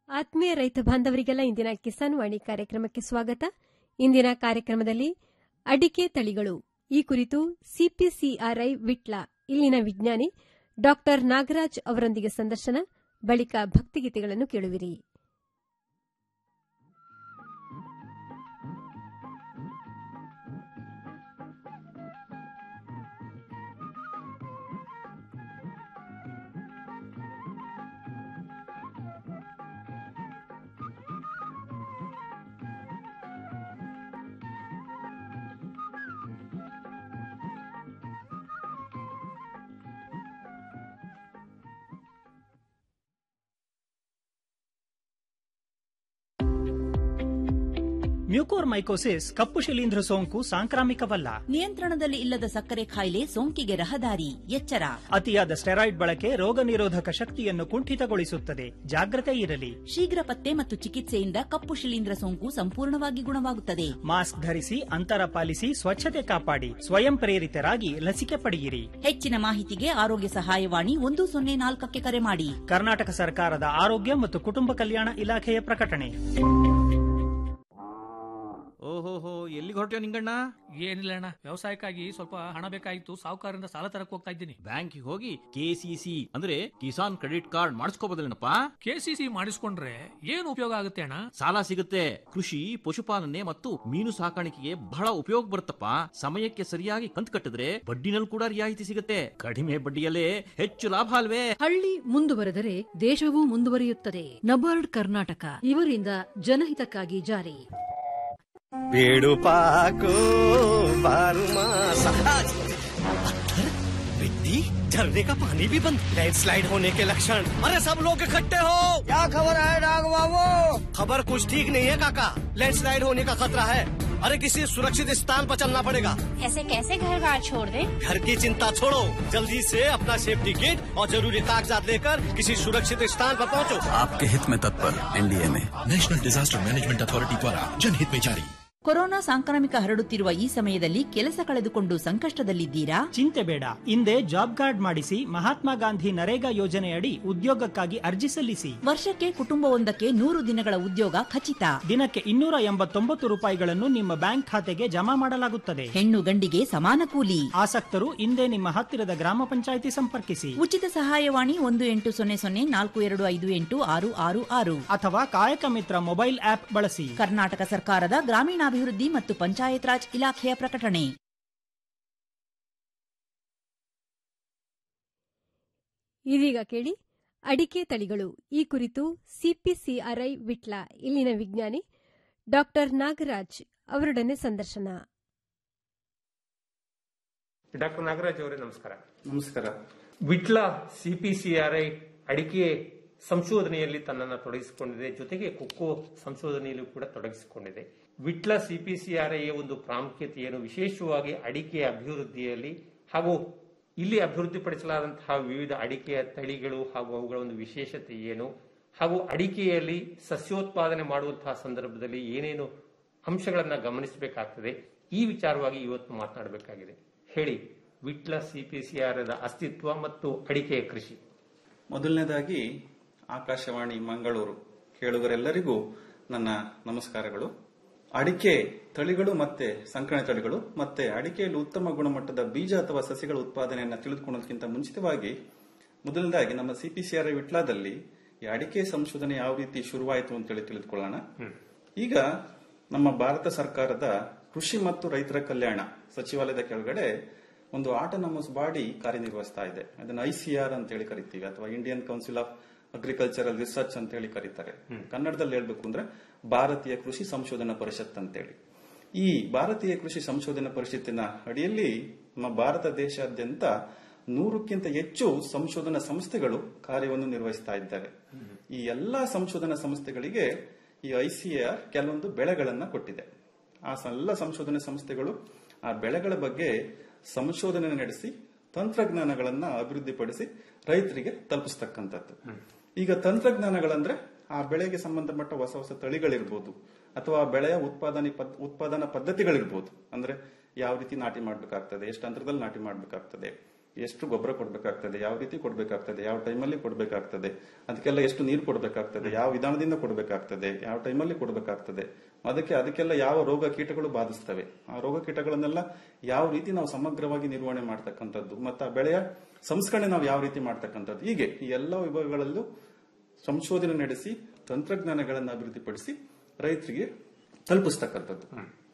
ಆತ್ಮೀಯ ರೈತ ಬಾಂಧವರಿಗೆಲ್ಲ ಇಂದಿನ ಕಿಸಾನ್ ವಾಣಿ ಕಾರ್ಯಕ್ರಮಕ್ಕೆ ಸ್ವಾಗತ ಇಂದಿನ ಕಾರ್ಯಕ್ರಮದಲ್ಲಿ ಅಡಿಕೆ ತಳಿಗಳು ಈ ಕುರಿತು ಸಿಪಿಸಿಆರ್ಐ ವಿಟ್ಲ ಇಲ್ಲಿನ ವಿಜ್ಞಾನಿ ಡಾಕ್ಟರ್ ನಾಗರಾಜ್ ಅವರೊಂದಿಗೆ ಸಂದರ್ಶನ ಬಳಿಕ ಭಕ್ತಿಗೀತೆಗಳನ್ನು ಕೇಳುವಿರಿ ಮ್ಯೂಕೋರ್ಮೈಕೋಸಿಸ್ ಕಪ್ಪು ಶಿಲೀಂಧ್ರ ಸೋಂಕು ಸಾಂಕ್ರಾಮಿಕವಲ್ಲ ನಿಯಂತ್ರಣದಲ್ಲಿ ಇಲ್ಲದ ಸಕ್ಕರೆ ಕಾಯಿಲೆ ಸೋಂಕಿಗೆ ರಹದಾರಿ ಎಚ್ಚರ ಅತಿಯಾದ ಸ್ಟೆರಾಯ್ಡ್ ಬಳಕೆ ರೋಗ ನಿರೋಧಕ ಶಕ್ತಿಯನ್ನು ಕುಂಠಿತಗೊಳಿಸುತ್ತದೆ ಜಾಗ್ರತೆ ಇರಲಿ ಶೀಘ್ರ ಪತ್ತೆ ಮತ್ತು ಚಿಕಿತ್ಸೆಯಿಂದ ಕಪ್ಪು ಶಿಲೀಂಧ್ರ ಸೋಂಕು ಸಂಪೂರ್ಣವಾಗಿ ಗುಣವಾಗುತ್ತದೆ ಮಾಸ್ಕ್ ಧರಿಸಿ ಅಂತರ ಪಾಲಿಸಿ ಸ್ವಚ್ಛತೆ ಕಾಪಾಡಿ ಸ್ವಯಂ ಪ್ರೇರಿತರಾಗಿ ಲಸಿಕೆ ಪಡೆಯಿರಿ ಹೆಚ್ಚಿನ ಮಾಹಿತಿಗೆ ಆರೋಗ್ಯ ಸಹಾಯವಾಣಿ ಒಂದು ಸೊನ್ನೆ ನಾಲ್ಕಕ್ಕೆ ಕರೆ ಮಾಡಿ ಕರ್ನಾಟಕ ಸರ್ಕಾರದ ಆರೋಗ್ಯ ಮತ್ತು ಕುಟುಂಬ ಕಲ್ಯಾಣ ಇಲಾಖೆಯ ಪ್ರಕಟಣೆ ಓಹೋಹೋ ಎಲ್ಲಿಗೆ ಹೊರಟ್ಯೋ ನಿಂಗಣ್ಣ ಏನಿಲ್ಲ ಅಣ್ಣ ವ್ಯವಸಾಯಕ್ಕಾಗಿ ಸ್ವಲ್ಪ ಹಣ ಬೇಕಾಗಿತ್ತು ಸಾಹುಕಾರರಿಂದ ಸಾಲ ತರಕ್ ಹೋಗ್ತಾ ಇದ್ದೀನಿ ಬ್ಯಾಂಕಿಗೆ ಹೋಗಿ ಕೆಸಿಸಿ ಅಂದ್ರೆ ಕಿಸಾನ್ ಕ್ರೆಡಿಟ್ ಕಾರ್ಡ್ ಮಾಡಿಸ್ಕೋಬೋದಲ್ಲೇನಪ್ಪ ಕೆಸಿಸಿ ಮಾಡಿಸ್ಕೊಂಡ್ರೆ ಏನು ಉಪಯೋಗ ಆಗುತ್ತೆ ಅಣ್ಣ ಸಾಲ ಸಿಗುತ್ತೆ ಕೃಷಿ ಪಶುಪಾಲನೆ ಮತ್ತು ಮೀನು ಸಾಕಾಣಿಕೆಗೆ ಬಹಳ ಉಪಯೋಗ ಬರುತ್ತಪ್ಪ ಸಮಯಕ್ಕೆ ಸರಿಯಾಗಿ ಕಂತು ಕಟ್ಟಿದ್ರೆ ಬಡ್ಡಿನಲ್ಲಿ ಕೂಡ ರಿಯಾಯಿತಿ ಸಿಗುತ್ತೆ ಕಡಿಮೆ ಬಡ್ಡಿಯಲ್ಲೇ ಹೆಚ್ಚು ಲಾಭ ಅಲ್ವೇ ಹಳ್ಳಿ ಮುಂದುವರೆದರೆ ದೇಶವೂ ಮುಂದುವರಿಯುತ್ತದೆ ನಬಾರ್ಡ್ ಕರ್ನಾಟಕ ಇವರಿಂದ ಜನಹಿತಕ್ಕಾಗಿ ಜಾರಿ पेड़ पाको बारू मासा पत्थर मिट्टी झरने का पानी भी बंद लैंडस्लाइड होने के लक्षण अरे सब लोग इकट्ठे हो क्या खबर है डाग बाबू खबर कुछ ठीक नहीं है काका लैंडस्लाइड होने का खतरा है अरे किसी सुरक्षित स्थान पर चलना पड़ेगा ऐसे कैसे घर बार छोड़ दे घर की चिंता छोड़ो जल्दी से अपना सेफ्टी किट और जरूरी कागजात लेकर किसी सुरक्षित स्थान पर पहुंचो आपके हित में तत्पर एनडीए में नेशनल डिजास्टर मैनेजमेंट अथॉरिटी द्वारा जनहित में जारी ಕೊರೋನಾ ಸಾಂಕ್ರಾಮಿಕ ಹರಡುತ್ತಿರುವ ಈ ಸಮಯದಲ್ಲಿ ಕೆಲಸ ಕಳೆದುಕೊಂಡು ಸಂಕಷ್ಟದಲ್ಲಿದ್ದೀರಾ ಚಿಂತೆ ಬೇಡ ಹಿಂದೆ ಜಾಬ್ ಕಾರ್ಡ್ ಮಾಡಿಸಿ ಮಹಾತ್ಮ ಗಾಂಧಿ ನರೇಗಾ ಯೋಜನೆಯಡಿ ಉದ್ಯೋಗಕ್ಕಾಗಿ ಅರ್ಜಿ ಸಲ್ಲಿಸಿ ವರ್ಷಕ್ಕೆ ಕುಟುಂಬವೊಂದಕ್ಕೆ ನೂರು ದಿನಗಳ ಉದ್ಯೋಗ ಖಚಿತ ದಿನಕ್ಕೆ ಇನ್ನೂರ ಎಂಬತ್ತೊಂಬತ್ತು ರೂಪಾಯಿಗಳನ್ನು ನಿಮ್ಮ ಬ್ಯಾಂಕ್ ಖಾತೆಗೆ ಜಮಾ ಮಾಡಲಾಗುತ್ತದೆ ಹೆಣ್ಣು ಗಂಡಿಗೆ ಸಮಾನ ಕೂಲಿ ಆಸಕ್ತರು ಹಿಂದೆ ನಿಮ್ಮ ಹತ್ತಿರದ ಗ್ರಾಮ ಪಂಚಾಯಿತಿ ಸಂಪರ್ಕಿಸಿ ಉಚಿತ ಸಹಾಯವಾಣಿ ಒಂದು ಎಂಟು ಸೊನ್ನೆ ಸೊನ್ನೆ ನಾಲ್ಕು ಎರಡು ಐದು ಎಂಟು ಆರು ಆರು ಆರು ಅಥವಾ ಕಾಯಕ ಮಿತ್ರ ಮೊಬೈಲ್ ಆಪ್ ಬಳಸಿ ಕರ್ನಾಟಕ ಸರ್ಕಾರದ ಗ್ರಾಮೀಣಾಭಿವೃದ್ಧಿ ಮತ್ತು ಪಂಚಾಯತ್ ರಾಜ್ ಇಲಾಖೆಯ ಪ್ರಕಟಣೆ ಇದೀಗ ಕೇಳಿ ಅಡಿಕೆ ತಳಿಗಳು ಈ ಕುರಿತು ಸಿಪಿಸಿಆರ್ಐ ವಿಟ್ಲ ಇಲ್ಲಿನ ವಿಜ್ಞಾನಿ ಡಾಕ್ಟರ್ ನಾಗರಾಜ್ ಅವರೊಡನೆ ಸಂದರ್ಶನ ಡಾಕ್ಟರ್ ನಾಗರಾಜ್ ಅವರೇ ನಮಸ್ಕಾರ ನಮಸ್ಕಾರ ವಿಟ್ಲ ಸಿಪಿಸಿಆರ್ಐ ಅಡಿಕೆ ಸಂಶೋಧನೆಯಲ್ಲಿ ತನ್ನನ್ನು ತೊಡಗಿಸಿಕೊಂಡಿದೆ ಜೊತೆಗೆ ಕೊಕ್ಕೋ ಸಂಶೋಧನೆಯಲ್ಲೂ ಕೂಡ ತೊಡಗಿಸಿಕೊಂಡಿದೆ ವಿಟ್ಲ ಸಿಪಿಸಿಆರ್ಐಯ ಒಂದು ಪ್ರಾಮುಖ್ಯತೆ ಏನು ವಿಶೇಷವಾಗಿ ಅಡಿಕೆಯ ಅಭಿವೃದ್ಧಿಯಲ್ಲಿ ಹಾಗೂ ಇಲ್ಲಿ ಅಭಿವೃದ್ಧಿಪಡಿಸಲಾದಂತಹ ವಿವಿಧ ಅಡಿಕೆಯ ತಳಿಗಳು ಹಾಗೂ ಅವುಗಳ ಒಂದು ವಿಶೇಷತೆ ಏನು ಹಾಗೂ ಅಡಿಕೆಯಲ್ಲಿ ಸಸ್ಯೋತ್ಪಾದನೆ ಮಾಡುವಂತಹ ಸಂದರ್ಭದಲ್ಲಿ ಏನೇನು ಅಂಶಗಳನ್ನ ಗಮನಿಸಬೇಕಾಗ್ತದೆ ಈ ವಿಚಾರವಾಗಿ ಇವತ್ತು ಮಾತನಾಡಬೇಕಾಗಿದೆ ಹೇಳಿ ವಿಟ್ಲ ಸಿಪಿಸಿಆರ್ ಅಸ್ತಿತ್ವ ಮತ್ತು ಅಡಿಕೆಯ ಕೃಷಿ ಮೊದಲನೇದಾಗಿ ಆಕಾಶವಾಣಿ ಮಂಗಳೂರು ಕೇಳುಗರೆಲ್ಲರಿಗೂ ನನ್ನ ನಮಸ್ಕಾರಗಳು ಅಡಿಕೆ ತಳಿಗಳು ಮತ್ತೆ ಸಂಕರಣ ತಳಿಗಳು ಮತ್ತೆ ಅಡಿಕೆಯಲ್ಲಿ ಉತ್ತಮ ಗುಣಮಟ್ಟದ ಬೀಜ ಅಥವಾ ಸಸಿಗಳ ಉತ್ಪಾದನೆಯನ್ನು ತಿಳಿದುಕೊಳ್ಳೋದಕ್ಕಿಂತ ಮುಂಚಿತವಾಗಿ ಮೊದಲನೇದಾಗಿ ನಮ್ಮ ಸಿಪಿಸಿಆರ್ ವಿಟ್ಲಾದಲ್ಲಿ ಈ ಅಡಿಕೆ ಸಂಶೋಧನೆ ಯಾವ ರೀತಿ ಶುರುವಾಯಿತು ಅಂತೇಳಿ ತಿಳಿದುಕೊಳ್ಳೋಣ ಈಗ ನಮ್ಮ ಭಾರತ ಸರ್ಕಾರದ ಕೃಷಿ ಮತ್ತು ರೈತರ ಕಲ್ಯಾಣ ಸಚಿವಾಲಯದ ಕೆಳಗಡೆ ಒಂದು ಆಟೋನಮಸ್ ಬಾಡಿ ಕಾರ್ಯನಿರ್ವಹಿಸ್ತಾ ಇದೆ ಅದನ್ನ ಐಸಿಆರ್ ಅಂತ ಹೇಳಿ ಕರಿತೀವಿ ಅಥವಾ Indian Council of Agricultural Research ಅಂತ ಹೇಳಿ ಕರೀತಾರೆ ಕನ್ನಡದಲ್ಲಿ ಹೇಳ್ಬೇಕು ಅಂದ್ರೆ ಭಾರತೀಯ ಕೃಷಿ ಸಂಶೋಧನಾ ಪರಿಷತ್ ಅಂತೇಳಿ ಈ ಭಾರತೀಯ ಕೃಷಿ ಸಂಶೋಧನಾ ಪರಿಷತ್ತಿನ ಅಡಿಯಲ್ಲಿ ನಮ್ಮ ಭಾರತ ದೇಶಾದ್ಯಂತ ನೂರಕ್ಕಿಂತ ಹೆಚ್ಚು ಸಂಶೋಧನಾ ಸಂಸ್ಥೆಗಳು ಕಾರ್ಯವನ್ನು ನಿರ್ವಹಿಸ್ತಾ ಇದ್ದಾರೆ ಈ ಎಲ್ಲಾ ಸಂಶೋಧನಾ ಸಂಸ್ಥೆಗಳಿಗೆ ಈ ಐಸಿಆರ್ ಕೆಲವೊಂದು ಬೆಳೆಗಳನ್ನ ಕೊಟ್ಟಿದೆ ಆ ಎಲ್ಲ ಸಂಶೋಧನಾ ಸಂಸ್ಥೆಗಳು ಆ ಬೆಳೆಗಳ ಬಗ್ಗೆ ಸಂಶೋಧನೆ ನಡೆಸಿ ತಂತ್ರಜ್ಞಾನಗಳನ್ನ ಅಭಿವೃದ್ಧಿಪಡಿಸಿ ರೈತರಿಗೆ ತಲುಪಿಸ್ತಕ್ಕಂಥದ್ದು ಈಗ ತಂತ್ರಜ್ಞಾನಗಳಂದ್ರೆ ಆ ಬೆಳೆಗೆ ಸಂಬಂಧಪಟ್ಟ ಹೊಸ ಹೊಸ ತಳಿಗಳಿರ್ಬೋದು ಅಥವಾ ಬೆಳೆಯ ಉತ್ಪಾದನೆ ಪದ್- ಉತ್ಪಾದನಾ ಪದ್ಧತಿಗಳಿರ್ಬೋದು ಅಂದ್ರೆ ಯಾವ ರೀತಿ ನಾಟಿ ಮಾಡ್ಬೇಕಾಗ್ತದೆ ಎಷ್ಟು ಅಂತರದಲ್ಲಿ ನಾಟಿ ಮಾಡ್ಬೇಕಾಗ್ತದೆ ಎಷ್ಟು ಗೊಬ್ಬರ ಕೊಡಬೇಕಾಗ್ತದೆ ಯಾವ ರೀತಿ ಕೊಡಬೇಕಾಗ್ತದೆ ಯಾವ ಟೈಮಲ್ಲಿ ಕೊಡಬೇಕಾಗ್ತದೆ ಅದಕ್ಕೆಲ್ಲ ಎಷ್ಟು ನೀರು ಕೊಡಬೇಕಾಗ್ತದೆ ಯಾವ ವಿಧಾನದಿಂದ ಕೊಡಬೇಕಾಗ್ತದೆ ಯಾವ ಟೈಮಲ್ಲಿ ಕೊಡಬೇಕಾಗ್ತದೆ ಅದಕ್ಕೆ ಅದಕ್ಕೆಲ್ಲ ಯಾವ ರೋಗ ಕೀಟಗಳು ಬಾಧಿಸ್ತವೆ ಆ ರೋಗ ಕೀಟಗಳನ್ನೆಲ್ಲ ಯಾವ ರೀತಿ ನಾವು ಸಮಗ್ರವಾಗಿ ನಿರ್ವಹಣೆ ಮಾಡ್ತಕ್ಕಂಥದ್ದು ಮತ್ತು ಆ ಬೆಳೆಯ ಸಂಸ್ಕರಣೆ ನಾವು ಯಾವ ರೀತಿ ಮಾಡ್ತಕ್ಕಂಥದ್ದು ಹೀಗೆ ಈ ಎಲ್ಲ ವಿಭಾಗಗಳಲ್ಲೂ ಸಂಶೋಧನೆ ನಡೆಸಿ ತಂತ್ರಜ್ಞಾನಗಳನ್ನು ಅಭಿವೃದ್ಧಿಪಡಿಸಿ ರೈತರಿಗೆ ತಲುಪಿಸ್ತಕ್ಕಂಥದ್ದು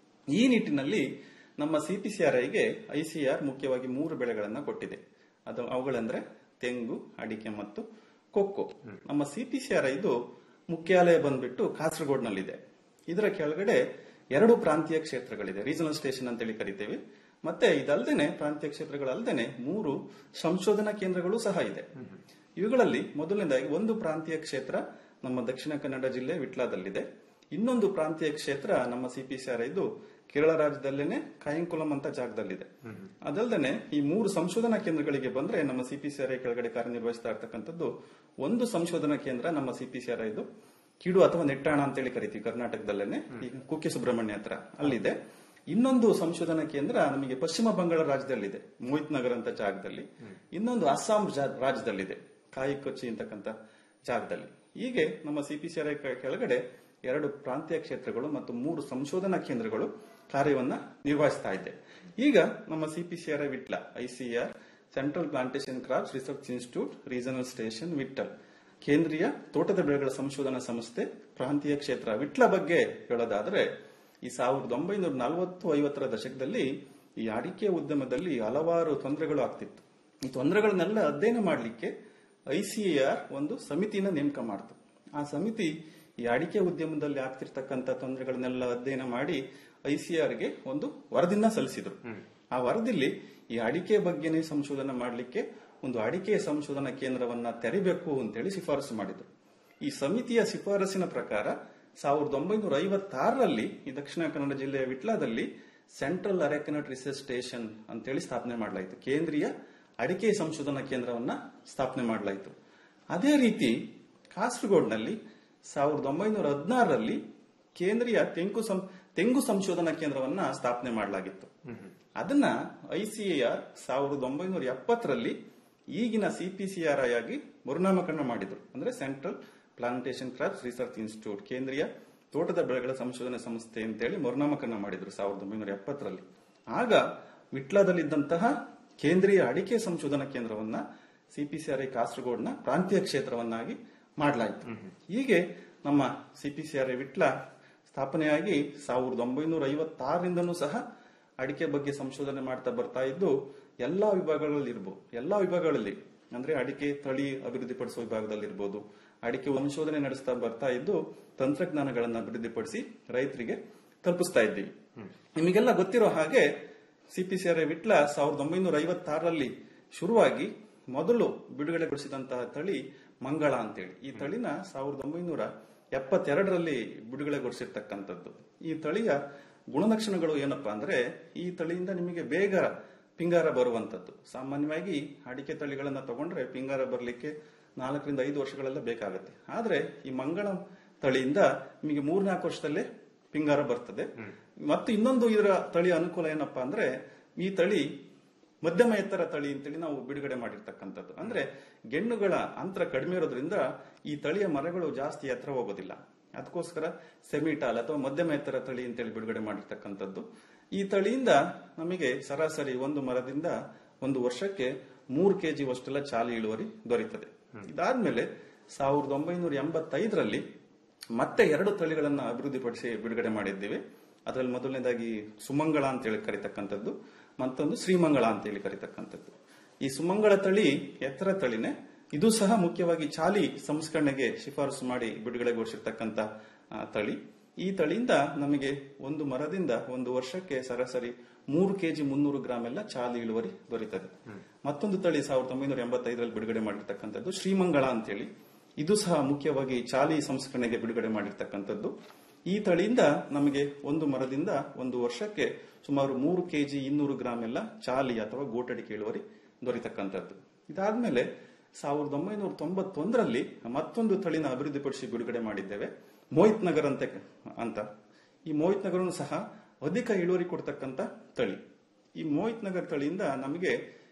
ಈ ನಿಟ್ಟಿನಲ್ಲಿ ನಮ್ಮ ಸಿಪಿಸಿಆರ್ಐಗೆ ಐಸಿಆರ್ ಮುಖ್ಯವಾಗಿ ಮೂರು ಬೆಳೆಗಳನ್ನು ಕೊಟ್ಟಿದೆ ಅದು ಅವುಗಳೆಂದ್ರೆ ತೆಂಗು ಅಡಿಕೆ ಮತ್ತು ಕೊಕ್ಕೋ ನಮ್ಮ ಸಿಪಿಸಿಆರ್ಐ ಇದು ಮುಖ್ಯಾಲಯ ಬಂದ್ಬಿಟ್ಟು ಕಾಸರಗೋಡ್ನಲ್ಲಿದೆ ಇದರ ಕೆಳಗಡೆ ಎರಡು ಪ್ರಾಂತೀಯ ಕ್ಷೇತ್ರಗಳಿದೆ ರೀಜನಲ್ ಸ್ಟೇಷನ್ ಅಂತೇಳಿ ಕರಿತೇವೆ ಮತ್ತೆ ಇದಲ್ದೇನೆ ಪ್ರಾಂತೀಯ ಕ್ಷೇತ್ರಗಳಲ್ದೇನೆ ಮೂರು ಸಂಶೋಧನಾ ಕೇಂದ್ರಗಳು ಸಹ ಇದೆ ಇವುಗಳಲ್ಲಿ ಮೊದಲನೇದಾಗಿ ಒಂದು ಪ್ರಾಂತೀಯ ಕ್ಷೇತ್ರ ನಮ್ಮ ದಕ್ಷಿಣ ಕನ್ನಡ ಜಿಲ್ಲೆ ವಿಟ್ಲಾದಲ್ಲಿದೆ ಇನ್ನೊಂದು ಪ್ರಾಂತೀಯ ಕ್ಷೇತ್ರ ನಮ್ಮ ಸಿಪಿಸಿಆರ್ ಇದು ಕೇರಳ ರಾಜ್ಯದಲ್ಲೇನೆ ಕಾಯಂಕುಲಂ ಅಂತ ಜಾಗದಲ್ಲಿದೆ ಅದಲ್ಲದೆ ಈ ಮೂರು ಸಂಶೋಧನಾ ಕೇಂದ್ರಗಳಿಗೆ ಬಂದ್ರೆ ನಮ್ಮ ಸಿಪಿಸಿಆರ್ ಕೆಳಗಡೆ ಕಾರ್ಯನಿರ್ವಹಿಸ್ತಾ ಇರ್ತಕ್ಕಂಥದ್ದು ಒಂದು ಸಂಶೋಧನಾ ಕೇಂದ್ರ ನಮ್ಮ ಸಿಪಿಸಿಆರ್ ಇದು ಕಿಡು ಅಥವಾ ನೆಟ್ಟಾಣ ಅಂತೇಳಿ ಕರಿತೀವಿ ಕರ್ನಾಟಕದಲ್ಲೇನೆ ಈಗ ಕುಕ್ಕೆ ಸುಬ್ರಹ್ಮಣ್ಯ ಹತ್ರ ಅಲ್ಲಿದೆ ಇನ್ನೊಂದು ಸಂಶೋಧನಾ ಕೇಂದ್ರ ನಮಗೆ ಪಶ್ಚಿಮ ಬಂಗಾಳ ರಾಜ್ಯದಲ್ಲಿದೆ ಮೋಹಿತ್ ನಗರ್ ಅಂತ ಜಾಗದಲ್ಲಿ ಇನ್ನೊಂದು ಅಸ್ಸಾಂ ಜಾ- ರಾಜ್ಯದಲ್ಲಿದೆ ಕಾಯಿ ಕೊಚ್ಚಿ ಅಂತಕ್ಕಂಥ ಜಾಗದಲ್ಲಿ ಹೀಗೆ ನಮ್ಮ ಸಿಪಿಸಿಆರ್ ಕೆಳಗಡೆ ಎರಡು ಪ್ರಾಂತೀಯ ಕ್ಷೇತ್ರಗಳು ಮತ್ತು ಮೂರು ಸಂಶೋಧನಾ ಕೇಂದ್ರಗಳು ಕಾರ್ಯವನ್ನ ನಿರ್ವಹಿಸ್ತಾ ಇದೆ ಈಗ ನಮ್ಮ CPCR Vitla ICR Central Plantation Crops Research Institute Regional Station Vittal ಕೇಂದ್ರೀಯ ತೋಟದ ಬೆಳೆಗಳ ಸಂಶೋಧನಾ ಸಂಸ್ಥೆ ಪ್ರಾಂತೀಯ ಕ್ಷೇತ್ರ ವಿಟ್ಲ ಬಗ್ಗೆ ಹೇಳೋದಾದ್ರೆ ಈ ಸಾವಿರದ ಒಂಬೈನೂರ ನಲವತ್ತು ಐವತ್ತರ ದಶಕದಲ್ಲಿ ಈ ಅಡಿಕೆ ಉದ್ಯಮದಲ್ಲಿ ಹಲವಾರು ತೊಂದರೆಗಳು ಆಗ್ತಿತ್ತು ಈ ತೊಂದರೆಗಳನ್ನೆಲ್ಲ ಅಧ್ಯಯನ ಮಾಡಲಿಕ್ಕೆ ಐಸಿಎಆರ್ ಒಂದು ಸಮಿತಿನ ನೇಮಕ ಮಾಡ್ತು ಆ ಸಮಿತಿ ಈ ಅಡಿಕೆ ಉದ್ಯಮದಲ್ಲಿ ಆಗ್ತಿರ್ತಕ್ಕಂಥ ತೊಂದರೆಗಳನ್ನೆಲ್ಲ ಅಧ್ಯಯನ ಮಾಡಿ ಐಸಿಆರ್ಗೆ ಒಂದು ವರದಿನ ಸಲ್ಲಿಸಿದ್ರು ಆ ವರದಿಲಿ ಈ ಅಡಿಕೆ ಬಗ್ಗೆನೇ ಸಂಶೋಧನೆ ಮಾಡಲಿಕ್ಕೆ ಒಂದು ಅಡಿಕೆ ಸಂಶೋಧನಾ ಕೇಂದ್ರವನ್ನ ತೆರಿಬೇಕು ಅಂತೇಳಿ ಶಿಫಾರಸು ಮಾಡಿದ್ರು ಈ ಸಮಿತಿಯ ಶಿಫಾರಸಿನ ಪ್ರಕಾರ ಸಾವಿರದ ಒಂಬೈನೂರ ಐವತ್ತಾರರಲ್ಲಿ ಈ ದಕ್ಷಿಣ ಕನ್ನಡ ಜಿಲ್ಲೆಯ ವಿಟ್ಲಾದಲ್ಲಿ ಸೆಂಟ್ರಲ್ ಅರೆಕನಟ್ ರಿಸರ್ಚ್ ಸ್ಟೇಷನ್ ಅಂತೇಳಿ ಸ್ಥಾಪನೆ ಮಾಡಲಾಯಿತು ಕೇಂದ್ರೀಯ ಅಡಿಕೆ ಸಂಶೋಧನಾ ಕೇಂದ್ರವನ್ನ ಸ್ಥಾಪನೆ ಮಾಡಲಾಯಿತು ಅದೇ ರೀತಿ ಕಾಸರಗೋಡ್ನಲ್ಲಿ ಸಾವಿರದ ಒಂಬೈನೂರ ಹದಿನಾರರಲ್ಲಿ ಕೇಂದ್ರೀಯ ತೆಂಗು ಸಂ ತೆಂಗು ಸಂಶೋಧನಾ ಕೇಂದ್ರವನ್ನ ಸ್ಥಾಪನೆ ಮಾಡಲಾಗಿತ್ತು ಅದನ್ನ ಐಸಿಎಆರ್ ಸಾವಿರದ ಒಂಬೈನೂರ ಎಪ್ಪತ್ತರಲ್ಲಿ ಈಗಿನ ಸಿಪಿಸಿಆರ್ ಆಗಿ ಮರುನಾಮಕರಣ ಮಾಡಿದ್ರು ಅಂದ್ರೆ Central Plantation Crops Research Institute ಕೇಂದ್ರೀಯ ತೋಟದ ಬೆಳೆಗಳ ಸಂಶೋಧನಾ ಸಂಸ್ಥೆ ಅಂತೇಳಿ ಮರುನಾಮಕರಣ ಮಾಡಿದ್ರು ಸಾವಿರದ ಒಂಬೈನೂರ ಎಪ್ಪತ್ತರಲ್ಲಿ ಆಗ ವಿಟ್ಲಾದಲ್ಲಿದ್ದಂತಹ ಕೇಂದ್ರೀಯ ಅಡಿಕೆ ಸಂಶೋಧನಾ ಕೇಂದ್ರವನ್ನ ಸಿಪಿಸಿಆರ್ಐ ಕಾಸರಗೋಡ್ನ ಪ್ರಾಂತೀಯ ಕ್ಷೇತ್ರವನ್ನಾಗಿ ಮಾಡಲಾಯಿತು ಹೀಗೆ ನಮ್ಮ ಸಿಪಿಸಿಆರ್ಐ ವಿಟ್ಲ ಸ್ಥಾಪನೆಯಾಗಿ ಸಾವಿರದ ಒಂಬೈನೂರ ಐವತ್ತಾರರಿಂದನೂ ಸಹ ಅಡಿಕೆ ಬಗ್ಗೆ ಸಂಶೋಧನೆ ಮಾಡ್ತಾ ಬರ್ತಾ ಇದ್ದು ಎಲ್ಲಾ ವಿಭಾಗಗಳಲ್ಲಿ ಇರ್ಬೋದು ಎಲ್ಲಾ ವಿಭಾಗಗಳಲ್ಲಿ ಅಂದ್ರೆ ಅಡಿಕೆ ತಳಿ ಅಭಿವೃದ್ಧಿಪಡಿಸುವ ವಿಭಾಗದಲ್ಲಿ ಇರ್ಬೋದು ಅಡಿಕೆ ಸಂಶೋಧನೆ ನಡೆಸ್ತಾ ಬರ್ತಾ ಇದ್ದು ತಂತ್ರಜ್ಞಾನಗಳನ್ನು ಅಭಿವೃದ್ಧಿಪಡಿಸಿ ರೈತರಿಗೆ ತಲುಪಿಸ್ತಾ ಇದ್ದೀವಿ ನಿಮಗೆಲ್ಲ ಗೊತ್ತಿರೋ ಹಾಗೆ ಸಿಪಿಸಿಆರ್ ವಿಟ್ಲ ಸಾವಿರದ ಒಂಬೈನೂರ ಐವತ್ತಾರರಲ್ಲಿ ಶುರುವಾಗಿ ಮೊದಲು ಬಿಡುಗಡೆಗೊಳಿಸಿದಂತಹ ತಳಿ ಮಂಗಳ ಅಂತೇಳಿ ಈ ತಳಿನ ಸಾವಿರದ ಒಂಬೈನೂರ ಎಪ್ಪತ್ತೆರಡರಲ್ಲಿ ಬಿಡುಗಡೆಗೊಳಿಸಿರ್ತಕ್ಕಂಥದ್ದು ಈ ತಳಿಯ ಗುಣಲಕ್ಷಣಗಳು ಏನಪ್ಪಾ ಅಂದ್ರೆ ಈ ತಳಿಯಿಂದ ನಿಮಗೆ ಬೇಗ ಪಿಂಗಾರ ಬರುವಂತದ್ದು ಸಾಮಾನ್ಯವಾಗಿ ಅಡಿಕೆ ತಳಿಗಳನ್ನ ತಗೊಂಡ್ರೆ ಪಿಂಗಾರ ಬರಲಿಕ್ಕೆ ನಾಲ್ಕರಿಂದ ಐದು ವರ್ಷಗಳೆಲ್ಲ ಬೇಕಾಗುತ್ತೆ ಆದ್ರೆ ಈ ಮಂಗಳ ತಳಿಯಿಂದ ನಿಮಗೆ ಮೂರ್ನಾಲ್ಕು ವರ್ಷದಲ್ಲೇ ಪಿಂಗಾರ ಬರ್ತದೆ ಮತ್ತು ಇನ್ನೊಂದು ಇದರ ತಳಿಯ ಅನುಕೂಲ ಏನಪ್ಪಾ ಅಂದ್ರೆ ಈ ತಳಿ ಮಧ್ಯಮ ಎತ್ತರ ತಳಿ ಅಂತೇಳಿ ನಾವು ಬಿಡುಗಡೆ ಮಾಡಿರ್ತಕ್ಕಂಥದ್ದು ಅಂದ್ರೆ ಗೆಣ್ಣುಗಳ ಅಂತರ ಕಡಿಮೆ ಇರೋದ್ರಿಂದ ಈ ತಳಿಯ ಮರಗಳು ಜಾಸ್ತಿ ಎತ್ತರ ಹೋಗೋದಿಲ್ಲ ಅದಕ್ಕೋಸ್ಕರ ಸೆಮಿಟಾಲ್ ಅಥವಾ ಮಧ್ಯಮ ಎತ್ತರ ತಳಿ ಅಂತೇಳಿ ಬಿಡುಗಡೆ ಮಾಡಿರ್ತಕ್ಕಂಥದ್ದು ಈ ತಳಿಯಿಂದ ನಮಗೆ ಸರಾಸರಿ ಒಂದು ಮರದಿಂದ ಒಂದು ವರ್ಷಕ್ಕೆ ಮೂರು ಕೆಜಿ ಅಷ್ಟೆಲ್ಲ ಚಾಲಿ ಇಳುವರಿ ದೊರೆಯುತ್ತದೆ ಇದಾದ್ಮೇಲೆ ಸಾವಿರದ ಒಂಬೈನೂರ ಎಂಬತ್ತೈದರಲ್ಲಿ ಮತ್ತೆ ಎರಡು ತಳಿಗಳನ್ನ ಅಭಿವೃದ್ಧಿಪಡಿಸಿ ಬಿಡುಗಡೆ ಮಾಡಿದ್ದೇವೆ ಅದರಲ್ಲಿ ಮೊದಲನೇದಾಗಿ ಸುಮಂಗಳ ಅಂತ ಹೇಳಿ ಕರಿತಕ್ಕಂಥದ್ದು ಮತ್ತೊಂದು ಶ್ರೀಮಂಗಳ ಅಂತ ಹೇಳಿ ಕರಿತಕ್ಕಂಥದ್ದು ಈ ಸುಮಂಗಳ ತಳಿ ಎತ್ತರ ತಳಿನೇ ಇದು ಸಹ ಮುಖ್ಯವಾಗಿ ಚಾಲಿ ಸಂಸ್ಕರಣೆಗೆ ಶಿಫಾರಸು ಮಾಡಿ ಬಿಡುಗಡೆಗೊಳಿಸಿರ್ತಕ್ಕಂಥ ಆ, ತಳಿ ಈ ತಳಿಯಿಂದ ನಮಗೆ ಒಂದು ಮರದಿಂದ ಒಂದು ವರ್ಷಕ್ಕೆ ಸರಾಸರಿ ಮೂರು ಕೆಜಿ ಮುನ್ನೂರು ಗ್ರಾಮ್ ಎಲ್ಲ ಚಾಲಿ ಇಳುವರಿ ದೊರೆಯುತ್ತದೆ ಮತ್ತೊಂದು ತಳಿ ಸಾವಿರದ ಒಂಬೈನೂರ ಎಂಬತ್ತೈದರಲ್ಲಿ ಬಿಡುಗಡೆ ಮಾಡಿರ್ತಕ್ಕಂಥದ್ದು ಶ್ರೀಮಂಗಳ ಅಂತೇಳಿ ಇದು ಸಹ ಮುಖ್ಯವಾಗಿ ಚಾಲಿ ಸಂಸ್ಕರಣೆಗೆ ಬಿಡುಗಡೆ ಮಾಡಿರ್ತಕ್ಕಂಥದ್ದು ಈ ತಳಿಯಿಂದ ನಮಗೆ ಒಂದು ಮರದಿಂದ ಒಂದು ವರ್ಷಕ್ಕೆ ಸುಮಾರು ಮೂರು ಕೆಜಿ ಇನ್ನೂರು ಗ್ರಾಮ್ ಎಲ್ಲ ಚಾಲಿ ಅಥವಾ ಗೋಟಡಿಕೆ ಇಳುವರಿ ದೊರೆತಕ್ಕಂಥದ್ದು ಇದಾದ್ಮೇಲೆ ಸಾವಿರದ ಒಂಬೈನೂರ ತೊಂಬತ್ತೊಂದರಲ್ಲಿ ಮತ್ತೊಂದು ತಳಿನ ಅಭಿವೃದ್ಧಿಪಡಿಸಿ ಬಿಡುಗಡೆ ಮಾಡಿದ್ದೇವೆ ಮೋಹಿತ್ ನಗರ್ ಅಂತ ಅಂತ ಈ ಮೋಹಿತ್ ನಗರನು ಸಹ ಅಧಿಕ ಇಳುವರಿ ಕೊಡ್ತಕ್ಕಂಥ ತಳಿ ಈ ಮೋಹಿತ್ ನಗರ್ ತಳಿಯಿಂದ ನಮಗೆ